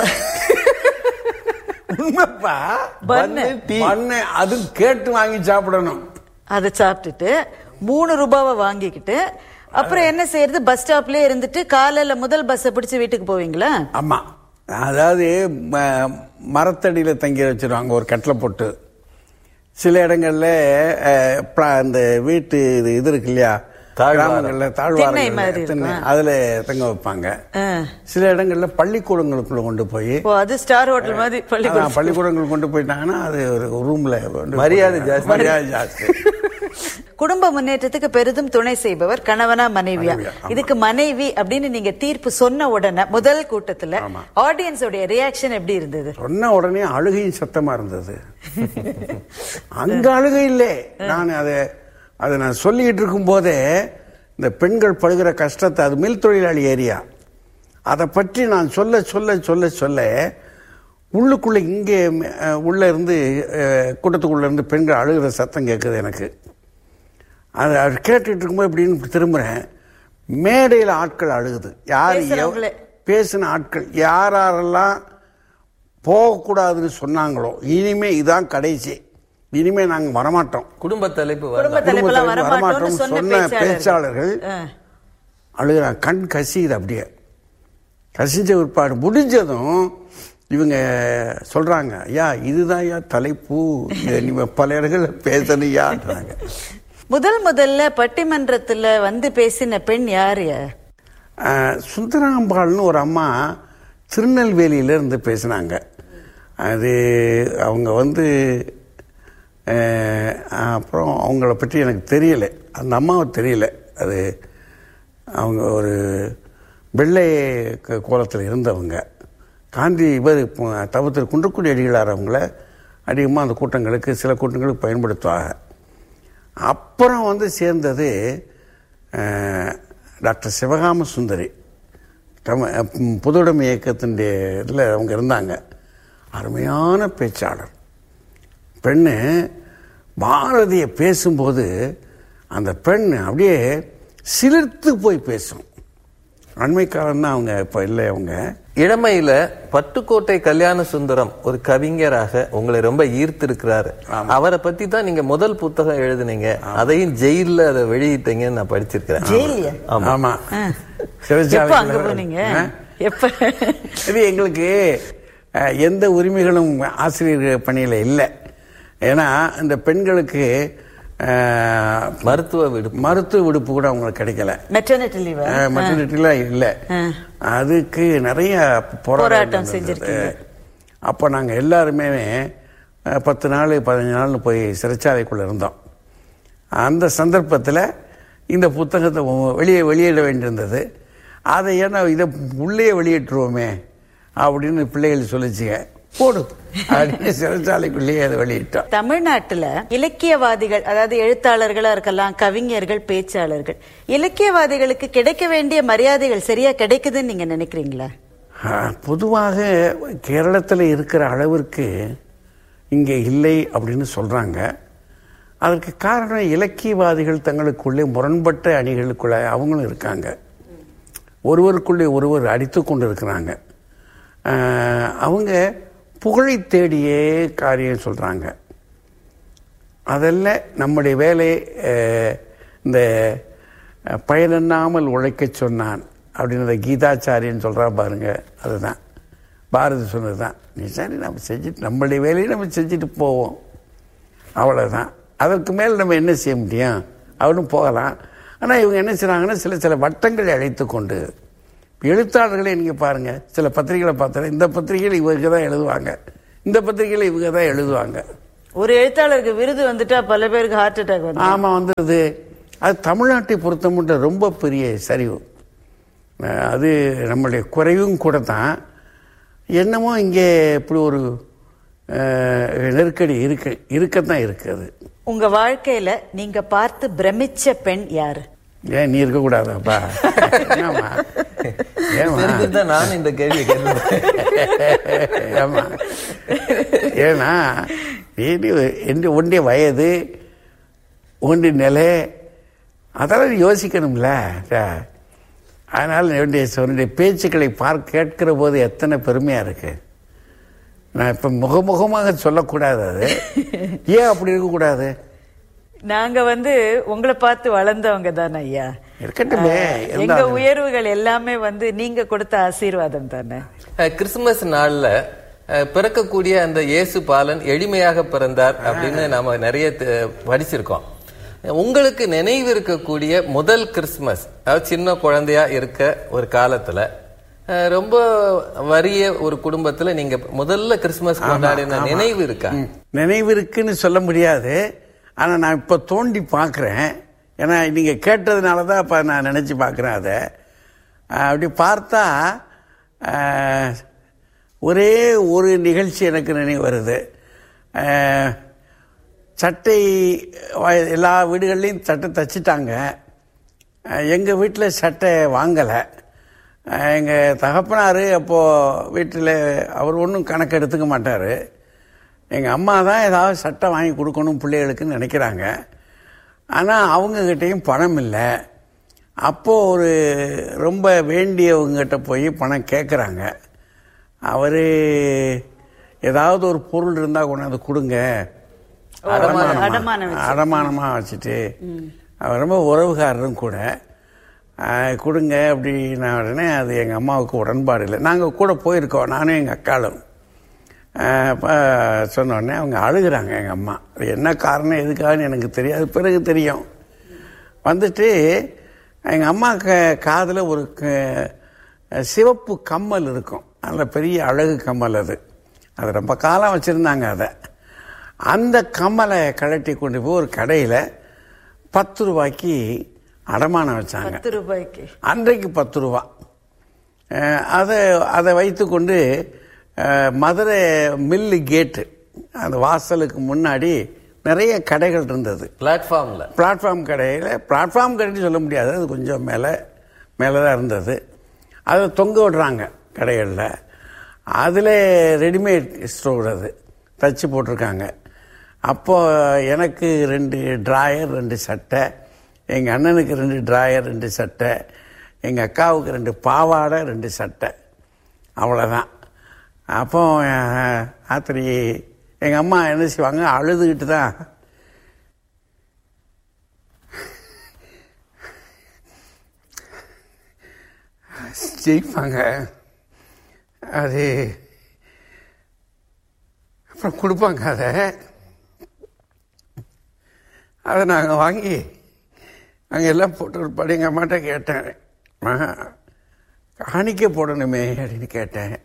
உண்மைப்பா பன்னு. பண்ணு அது கேட்டு வாங்கி சாப்பிடணும் அதை சாப்பிட்டுட்டு மூணு ரூபாவை வாங்கிக்கிட்டு அப்புறம் என்ன செய்யறது பஸ் ஸ்டாப்லயே இருந்துட்டு காலையில முதல் பஸ்ஸை பிடிச்சு வீட்டுக்கு போவீங்களா ஆமா அதாவது ம- மரத்தடியில தங்கி வச்சிருவாங்க ஒரு கட்டில் போட்டு சில இடங்கள்ல அஹ், ப- அந்த வீட்டு இது இது இருக்கு இல்லையா தாழ்வாரம். கிராமங்கள்ல திண்ணை மாதிரி தாழ்வாரங்கள்ல திண்ணை, இருக்கும். அதுல தங்க வைப்பாங்க ஆ. சில இடங்கள்ல பள்ளிக்கூடங்களுக்குள்ள கொண்டு போய் ஓ அது ஸ்டார் ஹோட்டல் மாதிரி பள்ளிக்கூடம் அதான், பள்ளிக்கூடங்கள் கொண்டு போயிட்டாங்கன்னா அது ஒரு ரூம்ல மரியாதை ஜாஸ்தி. மரியாதை ஜாஸ்தி குடும்ப முன்னேற்றத்துக்கு பெரிதும் துணை செய்பவர் கணவனா மனைவியா மனைவியா, ஆமா. இதுக்கு மனைவி அப்படின்னு நீங்க தீர்ப்பு சொன்ன உடனே முதல் கூட்டத்துல ஆமா. ஆடியன்ஸோட ரியாக்ஷன் எப்படி இருந்தது சொன்ன உடனே அழுகையும் சத்தமா இருந்தது அங்க அழுகை இல்லை நான் அதை அதை நான் சொல்லிக்கிட்டு இருக்கும் போதே இந்த பெண்கள் படுகிற கஷ்டத்தை அது மில் தொழிலாளி ஏரியா அதை பற்றி நான் சொல்ல சொல்ல சொல்ல சொல்ல உள்ளுக்குள்ள இங்கே அஹ், உள்ள இருந்து அஹ், கூட்டத்துக்குள்ள இருந்து பெண்கள் அழுகிற சத்தம் கேட்குது எனக்கு அதை அது கேட்டுட்டு இருக்கும்போது இப்படின்னு திரும்புறேன் மேடையில் ஆட்கள் அழுகுது யார் எவ்- பேசுறவங்களே. பேசின ஆட்கள் யார் யாரெல்லாம் போகக்கூடாதுன்னு சொன்னாங்களோ இனிமே இதான் கடைசி இனிமே நாங்க வரமாட்டோம் குடும்ப தலைப்பு குடும்ப வரலாம் தலைப்பெல்லாம் குடும்பத்துல வரமாட்டோம்னு சொன்ன சொன்ன பேச்சாளர்கள் பேச்சாளர்கள் ஆ. அழுகிறான் கண் கசியுது அப்படியே கசிஞ்ச பிற்பாடு முடிஞ்சதும் இவங்க சொல்றாங்க ஐயா இதுதான் ஐயா தலைப்பு இதை நீ பல இடங்கள்ல பேசலையான்றாங்க முதல் முதல்ல பட்டிமன்றத்துல வந்து பேசின பெண் யாரு ஆஹ், சுந்தராம்பாள்னு ஒரு அம்மா திருநெல்வேலியில இருந்து பேசினாங்க அது அவங்க வந்து ஆஹ், அப்புறம் அவங்கள பற்றி எனக்கு தெரியல அந்த அம்மாவை தெரியல அது அவங்க ஒரு வெள்ளை க- கோலத்தில் இருந்தவங்க காந்தி இவர் தவத்திற்கு குன்றக்குடி அடிகளார் அவங்கள அதிகமாக அந்த கூட்டங்களுக்கு சில கூட்டங்களுக்கு பயன்படுத்துவாங்க அப்புறம் வந்து சேர்ந்தது அஹ், டாக்டர் சிவகாம சுந்தரி தம ம், பொதுவுடைமை இயக்கத்தினுடைய இதில் அவங்க இருந்தாங்க அருமையான பேச்சாளர் பெண்ணு பாரதியை பேசும்போது அந்த பெண் அப்படியே சிலிர்த்து போய் பேசும் அண்மை காலம் தான் அவங்க இப்போ இல்லை அவங்க இளமையில பட்டுக்கோட்டை கல்யாண சுந்தரம் ஒரு கவிஞராக உங்களை ரொம்ப ஈர்த்திருக்கிறாரு அவரை பத்தி தான் நீங்க முதல் புத்தகம் எழுதுனீங்க அதையும் ஜெயில்ல அதை வெளியிட்டீங்கன்னு நான் படிச்சிருக்கிறேன் ஜெயிலியா ஆமா. ஆமா எப்ப அங்க சிறைச்சாலைக்குள்ள- போனீங்க ஆ? எப்ப இது எங்களுக்கு அஹ், எந்த உரிமைகளும் ஆசிரியர் பணியில் இல்லை ஏன்னா இந்த பெண்களுக்கு அஹ், மருத்துவ விடுப்பு மருத்துவ விடுப்பு கூட அவங்களுக்கு கிடைக்கல மெட்டர்னிட்டி லீவ் மெட்டர்னிட்டிலாம் இல்லை அதுக்கு நிறைய போராட்டம் போராட்டம் செஞ்சிருக்கீங்க. அப்போ நாங்கள் எல்லாருமே அஹ், பத்து நாள் பதினஞ்சு நாள்னு போய் சிறைச்சாலைக்குள்ளே இருந்தோம் அந்த சந்தர்ப்பத்தில் இந்த புத்தகத்தை உ- வெளியே வெளியிட வேண்டியிருந்தது அதை ஏன்னா இதை உள்ளே வெளியிட்டுருவோமே அப்படின்னு பிள்ளைகள் சொல்லிச்சுங்க போடு அப்படின்னு சிறைச்சாலைக்குள்ளேயே அதை வெளியிட்டோம் தமிழ்நாட்டுல இலக்கியவாதிகள் அதாவது எழுத்தாளர்களா இருக்கலாம் கவிஞர்கள் பேச்சாளர்கள் இலக்கியவாதிகளுக்கு கிடைக்க வேண்டிய மரியாதைகள் சரியா கிடைக்குதுன்னு நீங்க நினைக்கிறீங்களா ஆஹ், பொதுவாக கேரளத்தில் இருக்கிற அளவிற்கு இங்கே இல்லை அப்படின்னு சொல்கிறாங்க அதற்கு காரணம் இலக்கியவாதிகள் தங்களுக்குள்ளே முரண்பட்ட அணிகளுக்குள்ள அவங்களும் இருக்காங்க ஒருவருக்குள்ளே ஒருவர் அடித்து கொண்டு இருக்கிறாங்க ஆஹ், அவங்க புகழை தேடியே காரியம் சொல்கிறாங்க அதல்ல நம்முடைய வேலை அஹ், இந்த அஹ், பயனென்னாமல் உழைக்கச் சொன்னான் அப்படின்னு இந்த கீதாச்சாரியன் சொல்கிறா பாருங்க அதுதான் பாரதி சொன்னது தான் நீ சரி நம்ம செஞ்சுட்டு நம்மளுடைய வேலையை நம்ம செஞ்சுட்டு போவோம் அவ்வளோதான் அதற்கு மேல் நம்ம என்ன செய்ய முடியும் அவனும் போகலாம் ஆனால் இவங்க என்ன செய்கிறாங்கன்னா சில சில வட்டங்களை அழைத்து கொண்டு எழுத்தாளர்களை நீங்கள் பாருங்கள் சில பத்திரிகைகளை பார்த்தா இந்த பத்திரிகையில் இவங்க தான் எழுதுவாங்க இந்த பத்திரிகையில் இவங்க தான் எழுதுவாங்க ஒரு எழுத்தாளருக்கு விருது வந்துட்டா பல பேருக்கு ஹார்ட் அட்டாக் வந்து ஆமாம் வந்துடுது அது தமிழ்நாட்டை பொறுத்த மட்டும் ரொம்ப பெரிய சரிவு அஹ் அது நம்மளுடைய குறைவும் கூட தான் என்னமோ இங்கே இப்படி ஒரு அஹ், நெருக்கடி இருக்க இருக்கத்தான் இருக்குது உங்க வாழ்க்கையில நீங்க பார்த்து பிரமிச்ச பெண் யாரு ஏன் நீ இருக்கக்கூடாதாப்பா ஏமா ஏமா தெரிஞ்சிருந்தா நானும் இந்த கேள்வி கேள்வி ஏமா ஏன்னா நீ எந்த ஒன்றிய வயது ஒன்றிய நிலை அதெல்லாம் நீ யோசிக்கணும்ல அஹ். அதனால் என்னுடைய உன்னுடைய பேச்சுக்களை பார்க்க கேட்கிற போது எத்தனை பெருமையா இருக்கு நான் இப்ப முகமுகமாக சொல்லக்கூடாது அது ஏன் அப்படி இருக்கக்கூடாது நாங்க வந்து உங்களை பார்த்து வளர்ந்தவங்க தானே ஐயா இருக்கட்டுமே ஆஹ், எங்க இருந்தாலும். உயர்வுகள் எல்லாமே வந்து நீங்க கொடுத்த ஆசீர்வாதம் தானே அஹ், கிறிஸ்துமஸ் நாள்ல அஹ், பிறக்கக்கூடிய அந்த இயேசு பாலன் எளிமையாக பிறந்தார் அப்படின்னு நாம நிறைய த- படிச்சிருக்கோம் உங்களுக்கு நினைவு இருக்கக்கூடிய முதல் கிறிஸ்துமஸ் அதாவது சின்ன குழந்தையா இருக்க ஒரு காலத்துல அஹ், ரொம்ப வறிய ஒரு குடும்பத்துல நீங்க முதல்ல கிறிஸ்துமஸ் கொண்டாடின நினைவு இருக்கா நினைவு இருக்குன்னு சொல்ல முடியாது ஆனால் நான் இப்போ தோண்டி பார்க்குறேன் ஏன்னா நீங்கள் கேட்டதுனால தான் இப்போ நான் நினச்சி பார்க்குறேன் அதை அஹ் அப்படி பார்த்தா அஹ், ஒரே ஒரு நிகழ்ச்சி எனக்கு நினைவு வருது அஹ், சட்டை வ- எல்லா வீடுகள்லையும் சட்டை தச்சிட்டாங்க எங்கள் வீட்டில் சட்டை வாங்கலை எங்கள் தகப்பனார் அப்போது வீட்டில் அவர் ஒன்றும் கணக்கு எடுத்துக்க மாட்டார் எங்கள் அம்மா தான் ஏதாவது சட்டை வாங்கி கொடுக்கணும் பிள்ளைகளுக்குன்னு நினைக்கிறாங்க ஆனால் அவங்கக்கிட்டேயும் பணம் இல்லை அப்போது ஒரு ரொம்ப வேண்டியவங்ககிட்ட போய் பணம் கேட்குறாங்க அவர் ஏதாவது ஒரு பொருள் இருந்தால் கொண்டாந்து கொடுங்க அடமானம் அடமானமா வச்சு. அடமானமாக வச்சுட்டு அவர் ரொம்ப உறவுகாரரும் கூட ஆஹ், கொடுங்க அப்படின்ன உடனே அது எங்கள் அம்மாவுக்கு உடன்பாடு இல்லை நாங்கள் கூட போயிருக்கோம் நானும் எங்கள் அக்காளும் ஆஹ், அப்ப சொன்ன உடனே அவங்க அழுகுறாங்க எங்கள் அம்மா அது என்ன காரணம் எதுக்காகன்னு எனக்கு தெரியாது பிறகு தெரியும் வந்துட்டு எங்கள் அம்மா க காதில் ஒரு க- சிவப்பு கம்மல் இருக்கும் நல்ல பெரிய அழகு கம்மல் அது அது ரொம்ப காலம் வச்சுருந்தாங்க அதை அந்த கம்மலை கழட்டி கொண்டு போய் ஒரு கடையில் பத்து ரூபாய்க்கு அடமானம் வச்சாங்க பத்து ரூபாய்க்கு அன்றைக்கு பத்து ரூபா அஹ், அதை அதை வைத்துக்கொண்டு அஹ், மதுரை மில்லு கேட்டு அந்த வாசலுக்கு முன்னாடி நிறைய கடைகள் இருந்தது பிளாட்ஃபார்ம்ல பிளாட்ஃபார்ம் கடையில் பிளாட்ஃபார்ம் கடைன்னு சொல்ல முடியாது அது கொஞ்சம் மேலே மேலே தான் இருந்தது அதை தொங்க விடுறாங்க கடைகளில் அதில் ரெடிமேட் ஸ்டோர் அது தச்சு போட்டிருக்காங்க அப்போ எனக்கு ரெண்டு ட்ராயர் ரெண்டு சட்டை எங்கள் அண்ணனுக்கு ரெண்டு ட்ராயர் ரெண்டு சட்டை எங்கள் அக்காவுக்கு ரெண்டு பாவாடை ரெண்டு சட்டை அவ்வளோதான் அப்போ அஹ், ராத்திரி எங்கள் அம்மா என்ன செய்வாங்க அழுதுகிட்டு தான் ஜெயிப்பாங்க அது அப்புறம் கொடுப்பாங்க அதை அதை நாங்கள் வாங்கி அங்கே எல்லாம் போட்டு ஒரு படி எங்கள் அம்மாட்ட கேட்டேன் "அம்மா, காணிக்க போடணுமே அப்படின்னு கேட்டேன்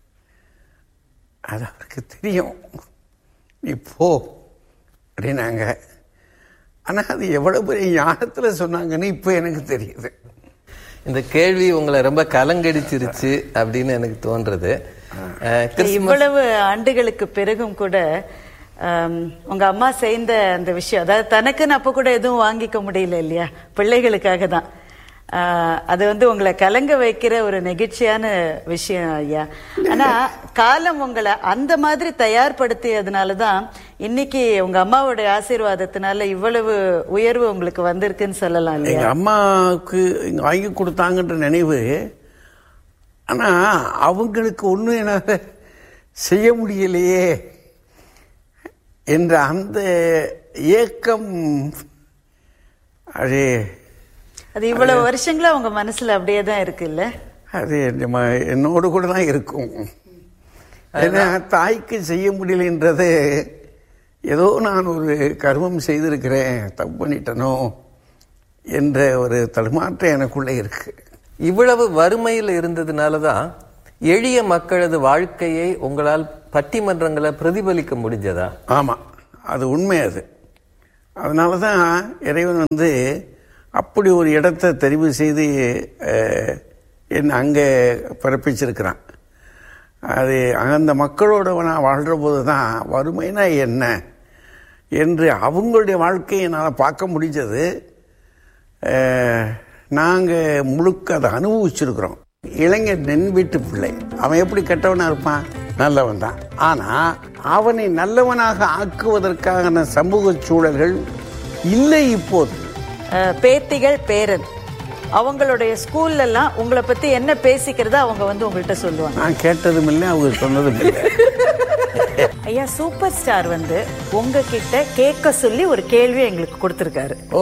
அது அவருக்கு தெரியும் நீ போ அப்படின்னாங்க ஆனால் அது எவ்வளோ பெரிய ஞானத்தில் சொன்னாங்கன்னு இப்போ எனக்கு தெரியுது இந்த கேள்வி உங்களை ரொம்ப கலங்கடிச்சிருச்சு அப்படின்னு எனக்கு தோன்றது அஹ், கிறிஸ்துமஸ் இவ்வளவு ஆண்டுகளுக்கு பிறகும் கூட ஆம், உங்க அம்மா செய்த அந்த விஷயம் அதாவது தனக்குன்னு அப்ப கூட எதுவும் வாங்கிக்க முடியல இல்லையா பிள்ளைகளுக்காக தான் ஆ, அது வந்து உங்களை கலங்க வைக்கிற ஒரு நெகிழ்ச்சியான விஷயம் ஐயா ஆனா காலம் உங்களை அந்த மாதிரி தயார்படுத்தியதுனால தான் இன்னைக்கு உங்க அம்மாவுடைய ஆசீர்வாதத்தினால இவ்வளவு உயர்வு உங்களுக்கு வந்திருக்குன்னு சொல்லலாம் இல்லையா எங்க அம்மாவுக்கு இங்க வாங்கி கொடுத்தாங்கன்ற நினைவு ஆனா அவங்களுக்கு ஒன்றும் என்னால் செய்ய முடியலையே என்ற அந்த ஏக்கம் அது அது இவ்வளவு வருஷங்களா உங்க மனசுல அப்படியே தான் இருக்குல்ல அது நம்ம என்னோடு கூட தான் இருக்கும் ஏன்னா தாய்க்கு செய்ய முடியலன்றது ஏதோ நான் ஒரு கர்மம் செய்திருக்கிறேன் தப்பு பண்ணிட்டனோ என்ற ஒரு தடுமாற்றம் எனக்குள்ளே இருக்கு இவ்வளவு வறுமையில் இருந்ததுனால தான் எளிய மக்களது வாழ்க்கையை உங்களால் பட்டிமன்றங்களை பிரதிபலிக்க முடிஞ்சதா ஆமாம் அது உண்மை அது அதனால தான் இறைவன் வந்து அப்படி ஒரு இடத்தை தெரிவு செய்து அஹ், என்னை அங்கே பிறப்பிச்சிருக்கிறான் அது அந்த மக்களோட நான் வாழ்கிற போது தான் வறுமைனா என்ன என்று அவங்களுடைய வாழ்க்கையை என்னால் பார்க்க முடிஞ்சது நாங்கள் முழுக்க அதை அனுபவிச்சிருக்கிறோம் இளைஞர் நென் வீட்டு பிள்ளை அவன் எப்படி கெட்டவனா இருப்பான் நல்லவன் தான் ஆனா அவனை நல்லவனாக ஆக்குவதற்கான சமூக சூழல்கள் இல்லை இப்போது அஹ், பேத்திகள் பேரன் அவங்களுடைய ஸ்கூல்ல எல்லாம் உங்களை பத்தி என்ன பேசிக்கிறதா அவங்க வந்து உங்கள்கிட்ட சொல்லுவாங்க நான் கேட்டதும் இல்லை அவங்க சொன்னதும் இல்லை ஐயா சூப்பர் ஸ்டார் வந்து உங்ககிட்ட கேட்க சொல்லி ஒரு கேள்வி எங்களுக்கு கொடுத்திருக்காரு ஓ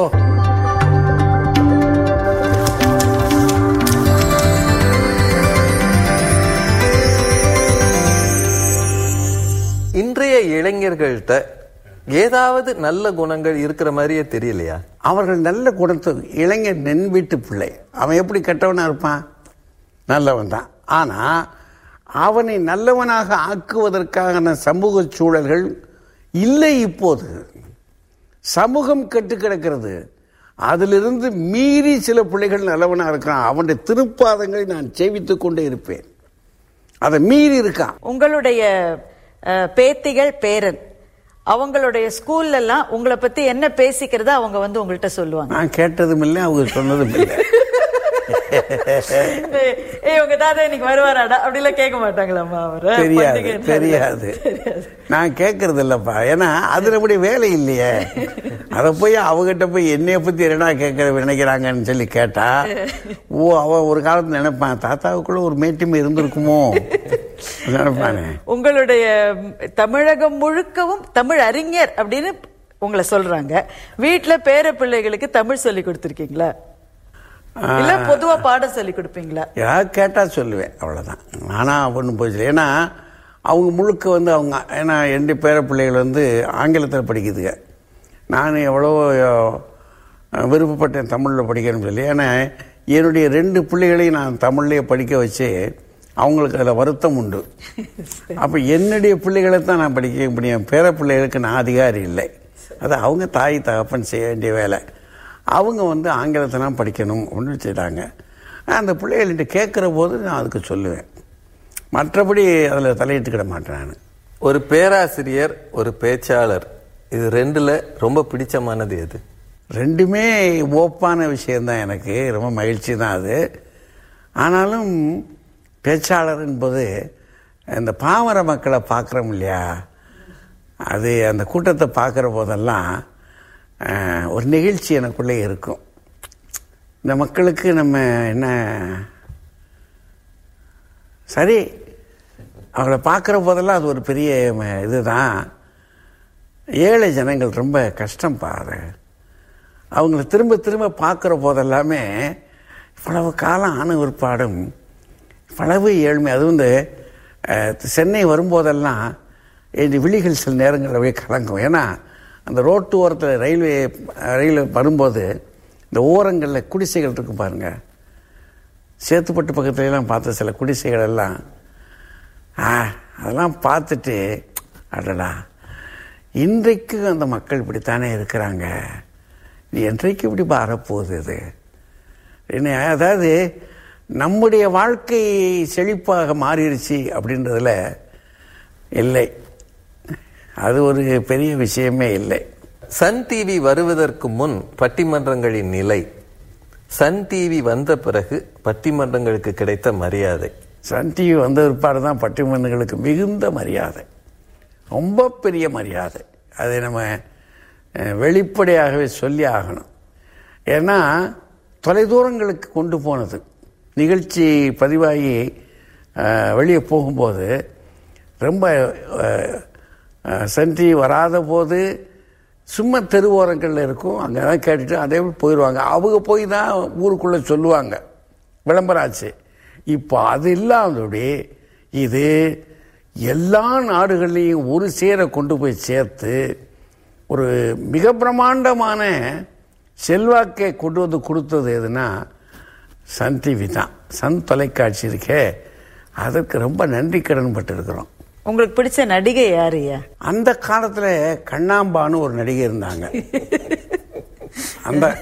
இன்றைய இளைஞர்கள்ட்ட ஏதாவது நல்ல குணங்கள் இருக்கிற மாதிரியே தெரியலையா அவர்கள் நல்ல குணத்து இளைஞர் நென் வீட்டு பிள்ளை அவன் எப்படி கெட்டவனா இருப்பான் நல்லவன் தான் ஆனா அவனை நல்லவனாக ஆக்குவதற்கான சமூக சூழல்கள் இல்லை இப்போது சமூகம் கெட்டு கிடக்கிறது அதிலிருந்து மீறி சில பிள்ளைகள் நல்லவனா இருக்கான் அவனுடைய திருப்பாதங்களை நான் சேவித்துக் கொண்டே இருப்பேன் அதை மீறி இருக்கான் உங்களுடைய அஹ், பேத்திகள் பேரன் அவங்களுடைய ஸ்கூல்ல எல்லாம் உங்களை பத்தி என்ன பேசிக்கிறதா அவங்க வந்து உங்கள்கிட்ட சொல்லுவாங்க நான் கேட்டதும் இல்லை அவங்க சொன்னதும் இல்லை ஏய் உங்க தாத்தா இன்னைக்கு வருவாராடா அப்படிலாம் கேட்க மாட்டாங்களாம்மா அவரை தெரியாது பண்டிகை நாள்ல. தெரியாது நான் கேட்கறது இல்லப்பா ஏன்னா அது நம்முடைய வேலை இல்லையே அதை போய் அவகிட்ட போய் என்னைய பத்தி என்னடா கேட்கற நினைக்கிறாங்கன்னு சொல்லி கேட்டா ஓ அவன் ஒரு காலத்துல நினைப்பான் தாத்தாவுக்குள்ள ஒரு மேட்டுமை இருந்திருக்குமோ நினைப்பானே உங்களுடைய ம், தமிழகம் முழுக்கவும் தமிழ் அறிஞர் அப்படின்னு உங்களை சொல்றாங்க வீட்ல பேர பிள்ளைகளுக்கு தமிழ் சொல்லி கொடுத்திருக்கீங்களா இல்ல பொதுவா பாடம் சொல்லி கொடுப்பீங்களா யாராவது கேட்டா சொல்லுவேன் அவ்வளவுதான் நானா ஒன்றும் போச்சு ஏன்னா அவங்க முழுக்க வந்து அவங்க ஏன்னா என் பேர பிள்ளைகள் வந்து ஆங்கிலத்தில் படிக்குதுங்க நான் எவ்வளோ அஹ், விருப்பப்பட்டேன் தமிழில் படிக்கணும்னு சொல்லி ஏன்னா என்னுடைய ரெண்டு பிள்ளைகளையும் நான் தமிழ்லேயே படிக்க வச்சு அவங்களுக்கு அதில் வருத்தம் உண்டு அப்போ என்னுடைய பிள்ளைகளை தான் நான் படிக்க முடியும் பேர பிள்ளைகளுக்கு நான் அதிகாரி இல்லை அது அவங்க தாய் தகப்பன் செய்ய வேண்டிய வேலை அவங்க வந்து ஆங்கிலத்தை தான் படிக்கணும் அப்படின்னு வச்சுட்டாங்க அந்த பிள்ளைகள்கிட்ட கேட்குற போது நான் அதுக்கு சொல்லுவேன் மற்றபடி அதில் தலையிட்டுக்கிட மாட்டேன் நான் ஒரு பேராசிரியர் ஒரு பேச்சாளர் இது ரெண்டுல ரொம்ப பிடிச்சமானது எது ரெண்டுமே ஓப்பான விஷயம்தான் எனக்கு ரொம்ப மகிழ்ச்சி தான் அது ஆனாலும் பேச்சாளர் என்பது இந்த பாமர மக்களை பார்க்குறோம் இல்லையா அது அந்த கூட்டத்தை பார்க்குற போதெல்லாம் அஹ், ஒரு நிகழ்ச்சி எனக்குள்ளே இருக்கும் இந்த மக்களுக்கு நம்ம என்ன சரி அவங்கள பார்க்குற போதெல்லாம் அது ஒரு பெரிய ம- இதுதான் ஏழை ஜனங்கள் ரொம்ப கஷ்டம் பாரு அவங்கள திரும்ப திரும்ப பார்க்குற போதெல்லாமே இவ்வளவு காலம் ஆன ஒருபாடும் இவ்வளவு ஏழ்மை அது வந்து அஹ், சென்னை வரும்போதெல்லாம் என் விழிகள் சில நேரங்களில் அப்படியே கலங்கும் ஏன்னா அந்த ரோட்டு ஓரத்தில் ரயில்வே ரயில் வரும்போது இந்த ஓரங்களில் குடிசைகள் இருக்கு பாருங்க சேத்துப்பட்டு பக்கத்துல எல்லாம் பார்த்த சில குடிசைகள் எல்லாம் ஆ அதெல்லாம் பார்த்துட்டு அடடா இன்றைக்கு அந்த மக்கள் இப்படித்தானே இருக்கிறாங்க இது என்றைக்கு இப்படி மாறப்போகுது இது என்ன அதாவது நம்முடைய வாழ்க்கை செழிப்பாக மாறிடுச்சு அப்படின்றதுல இல்லை அது ஒரு பெரிய விஷயமே இல்லை சன் டிவி வருவதற்கு முன் பட்டிமன்றங்களின் நிலை சன் டிவி வந்த பிறகு பட்டிமன்றங்களுக்கு கிடைத்த மரியாதை சன் டிவி வந்த பிற்பாடு தான் பட்டிமன்றங்களுக்கு மிகுந்த மரியாதை ரொம்ப பெரிய மரியாதை அதை நம்ம அஹ், வெளிப்படையாகவே சொல்லி ஆகணும் ஏன்னா தொலைதூரங்களுக்கு கொண்டு போனது நிகழ்ச்சி பதிவாகி அஹ், வெளியே போகும்போது ரொம்ப அஹ், அஹ், சன் டிவி வராத போது சும்மா தெருவோரங்களில் இருக்கும் அங்கே தான் கேட்டுட்டு அதே போயிடுவாங்க அவங்க போய் தான் ஊருக்குள்ளே சொல்லுவாங்க விளம்பரம் ஆச்சு இப்போ அது இல்லாதபடி இது எல்லா நாடுகள்லையும் ஒரு சேர கொண்டு போய் சேர்த்து ஒரு மிக பிரமாண்டமான செல்வாக்கை கொண்டு வந்து கொடுத்தது எதுனா சன் டிவி தான் சன் தொலைக்காட்சி இருக்கே அதற்கு ரொம்ப நன்றி கடன் பட்டு இருக்கிறோம் உங்களுக்கு பிடிச்ச நடிகை யாருயா அந்த காலத்துல கண்ணாம்பான்னு ஒரு நடிகை இருந்தாங்க அந்த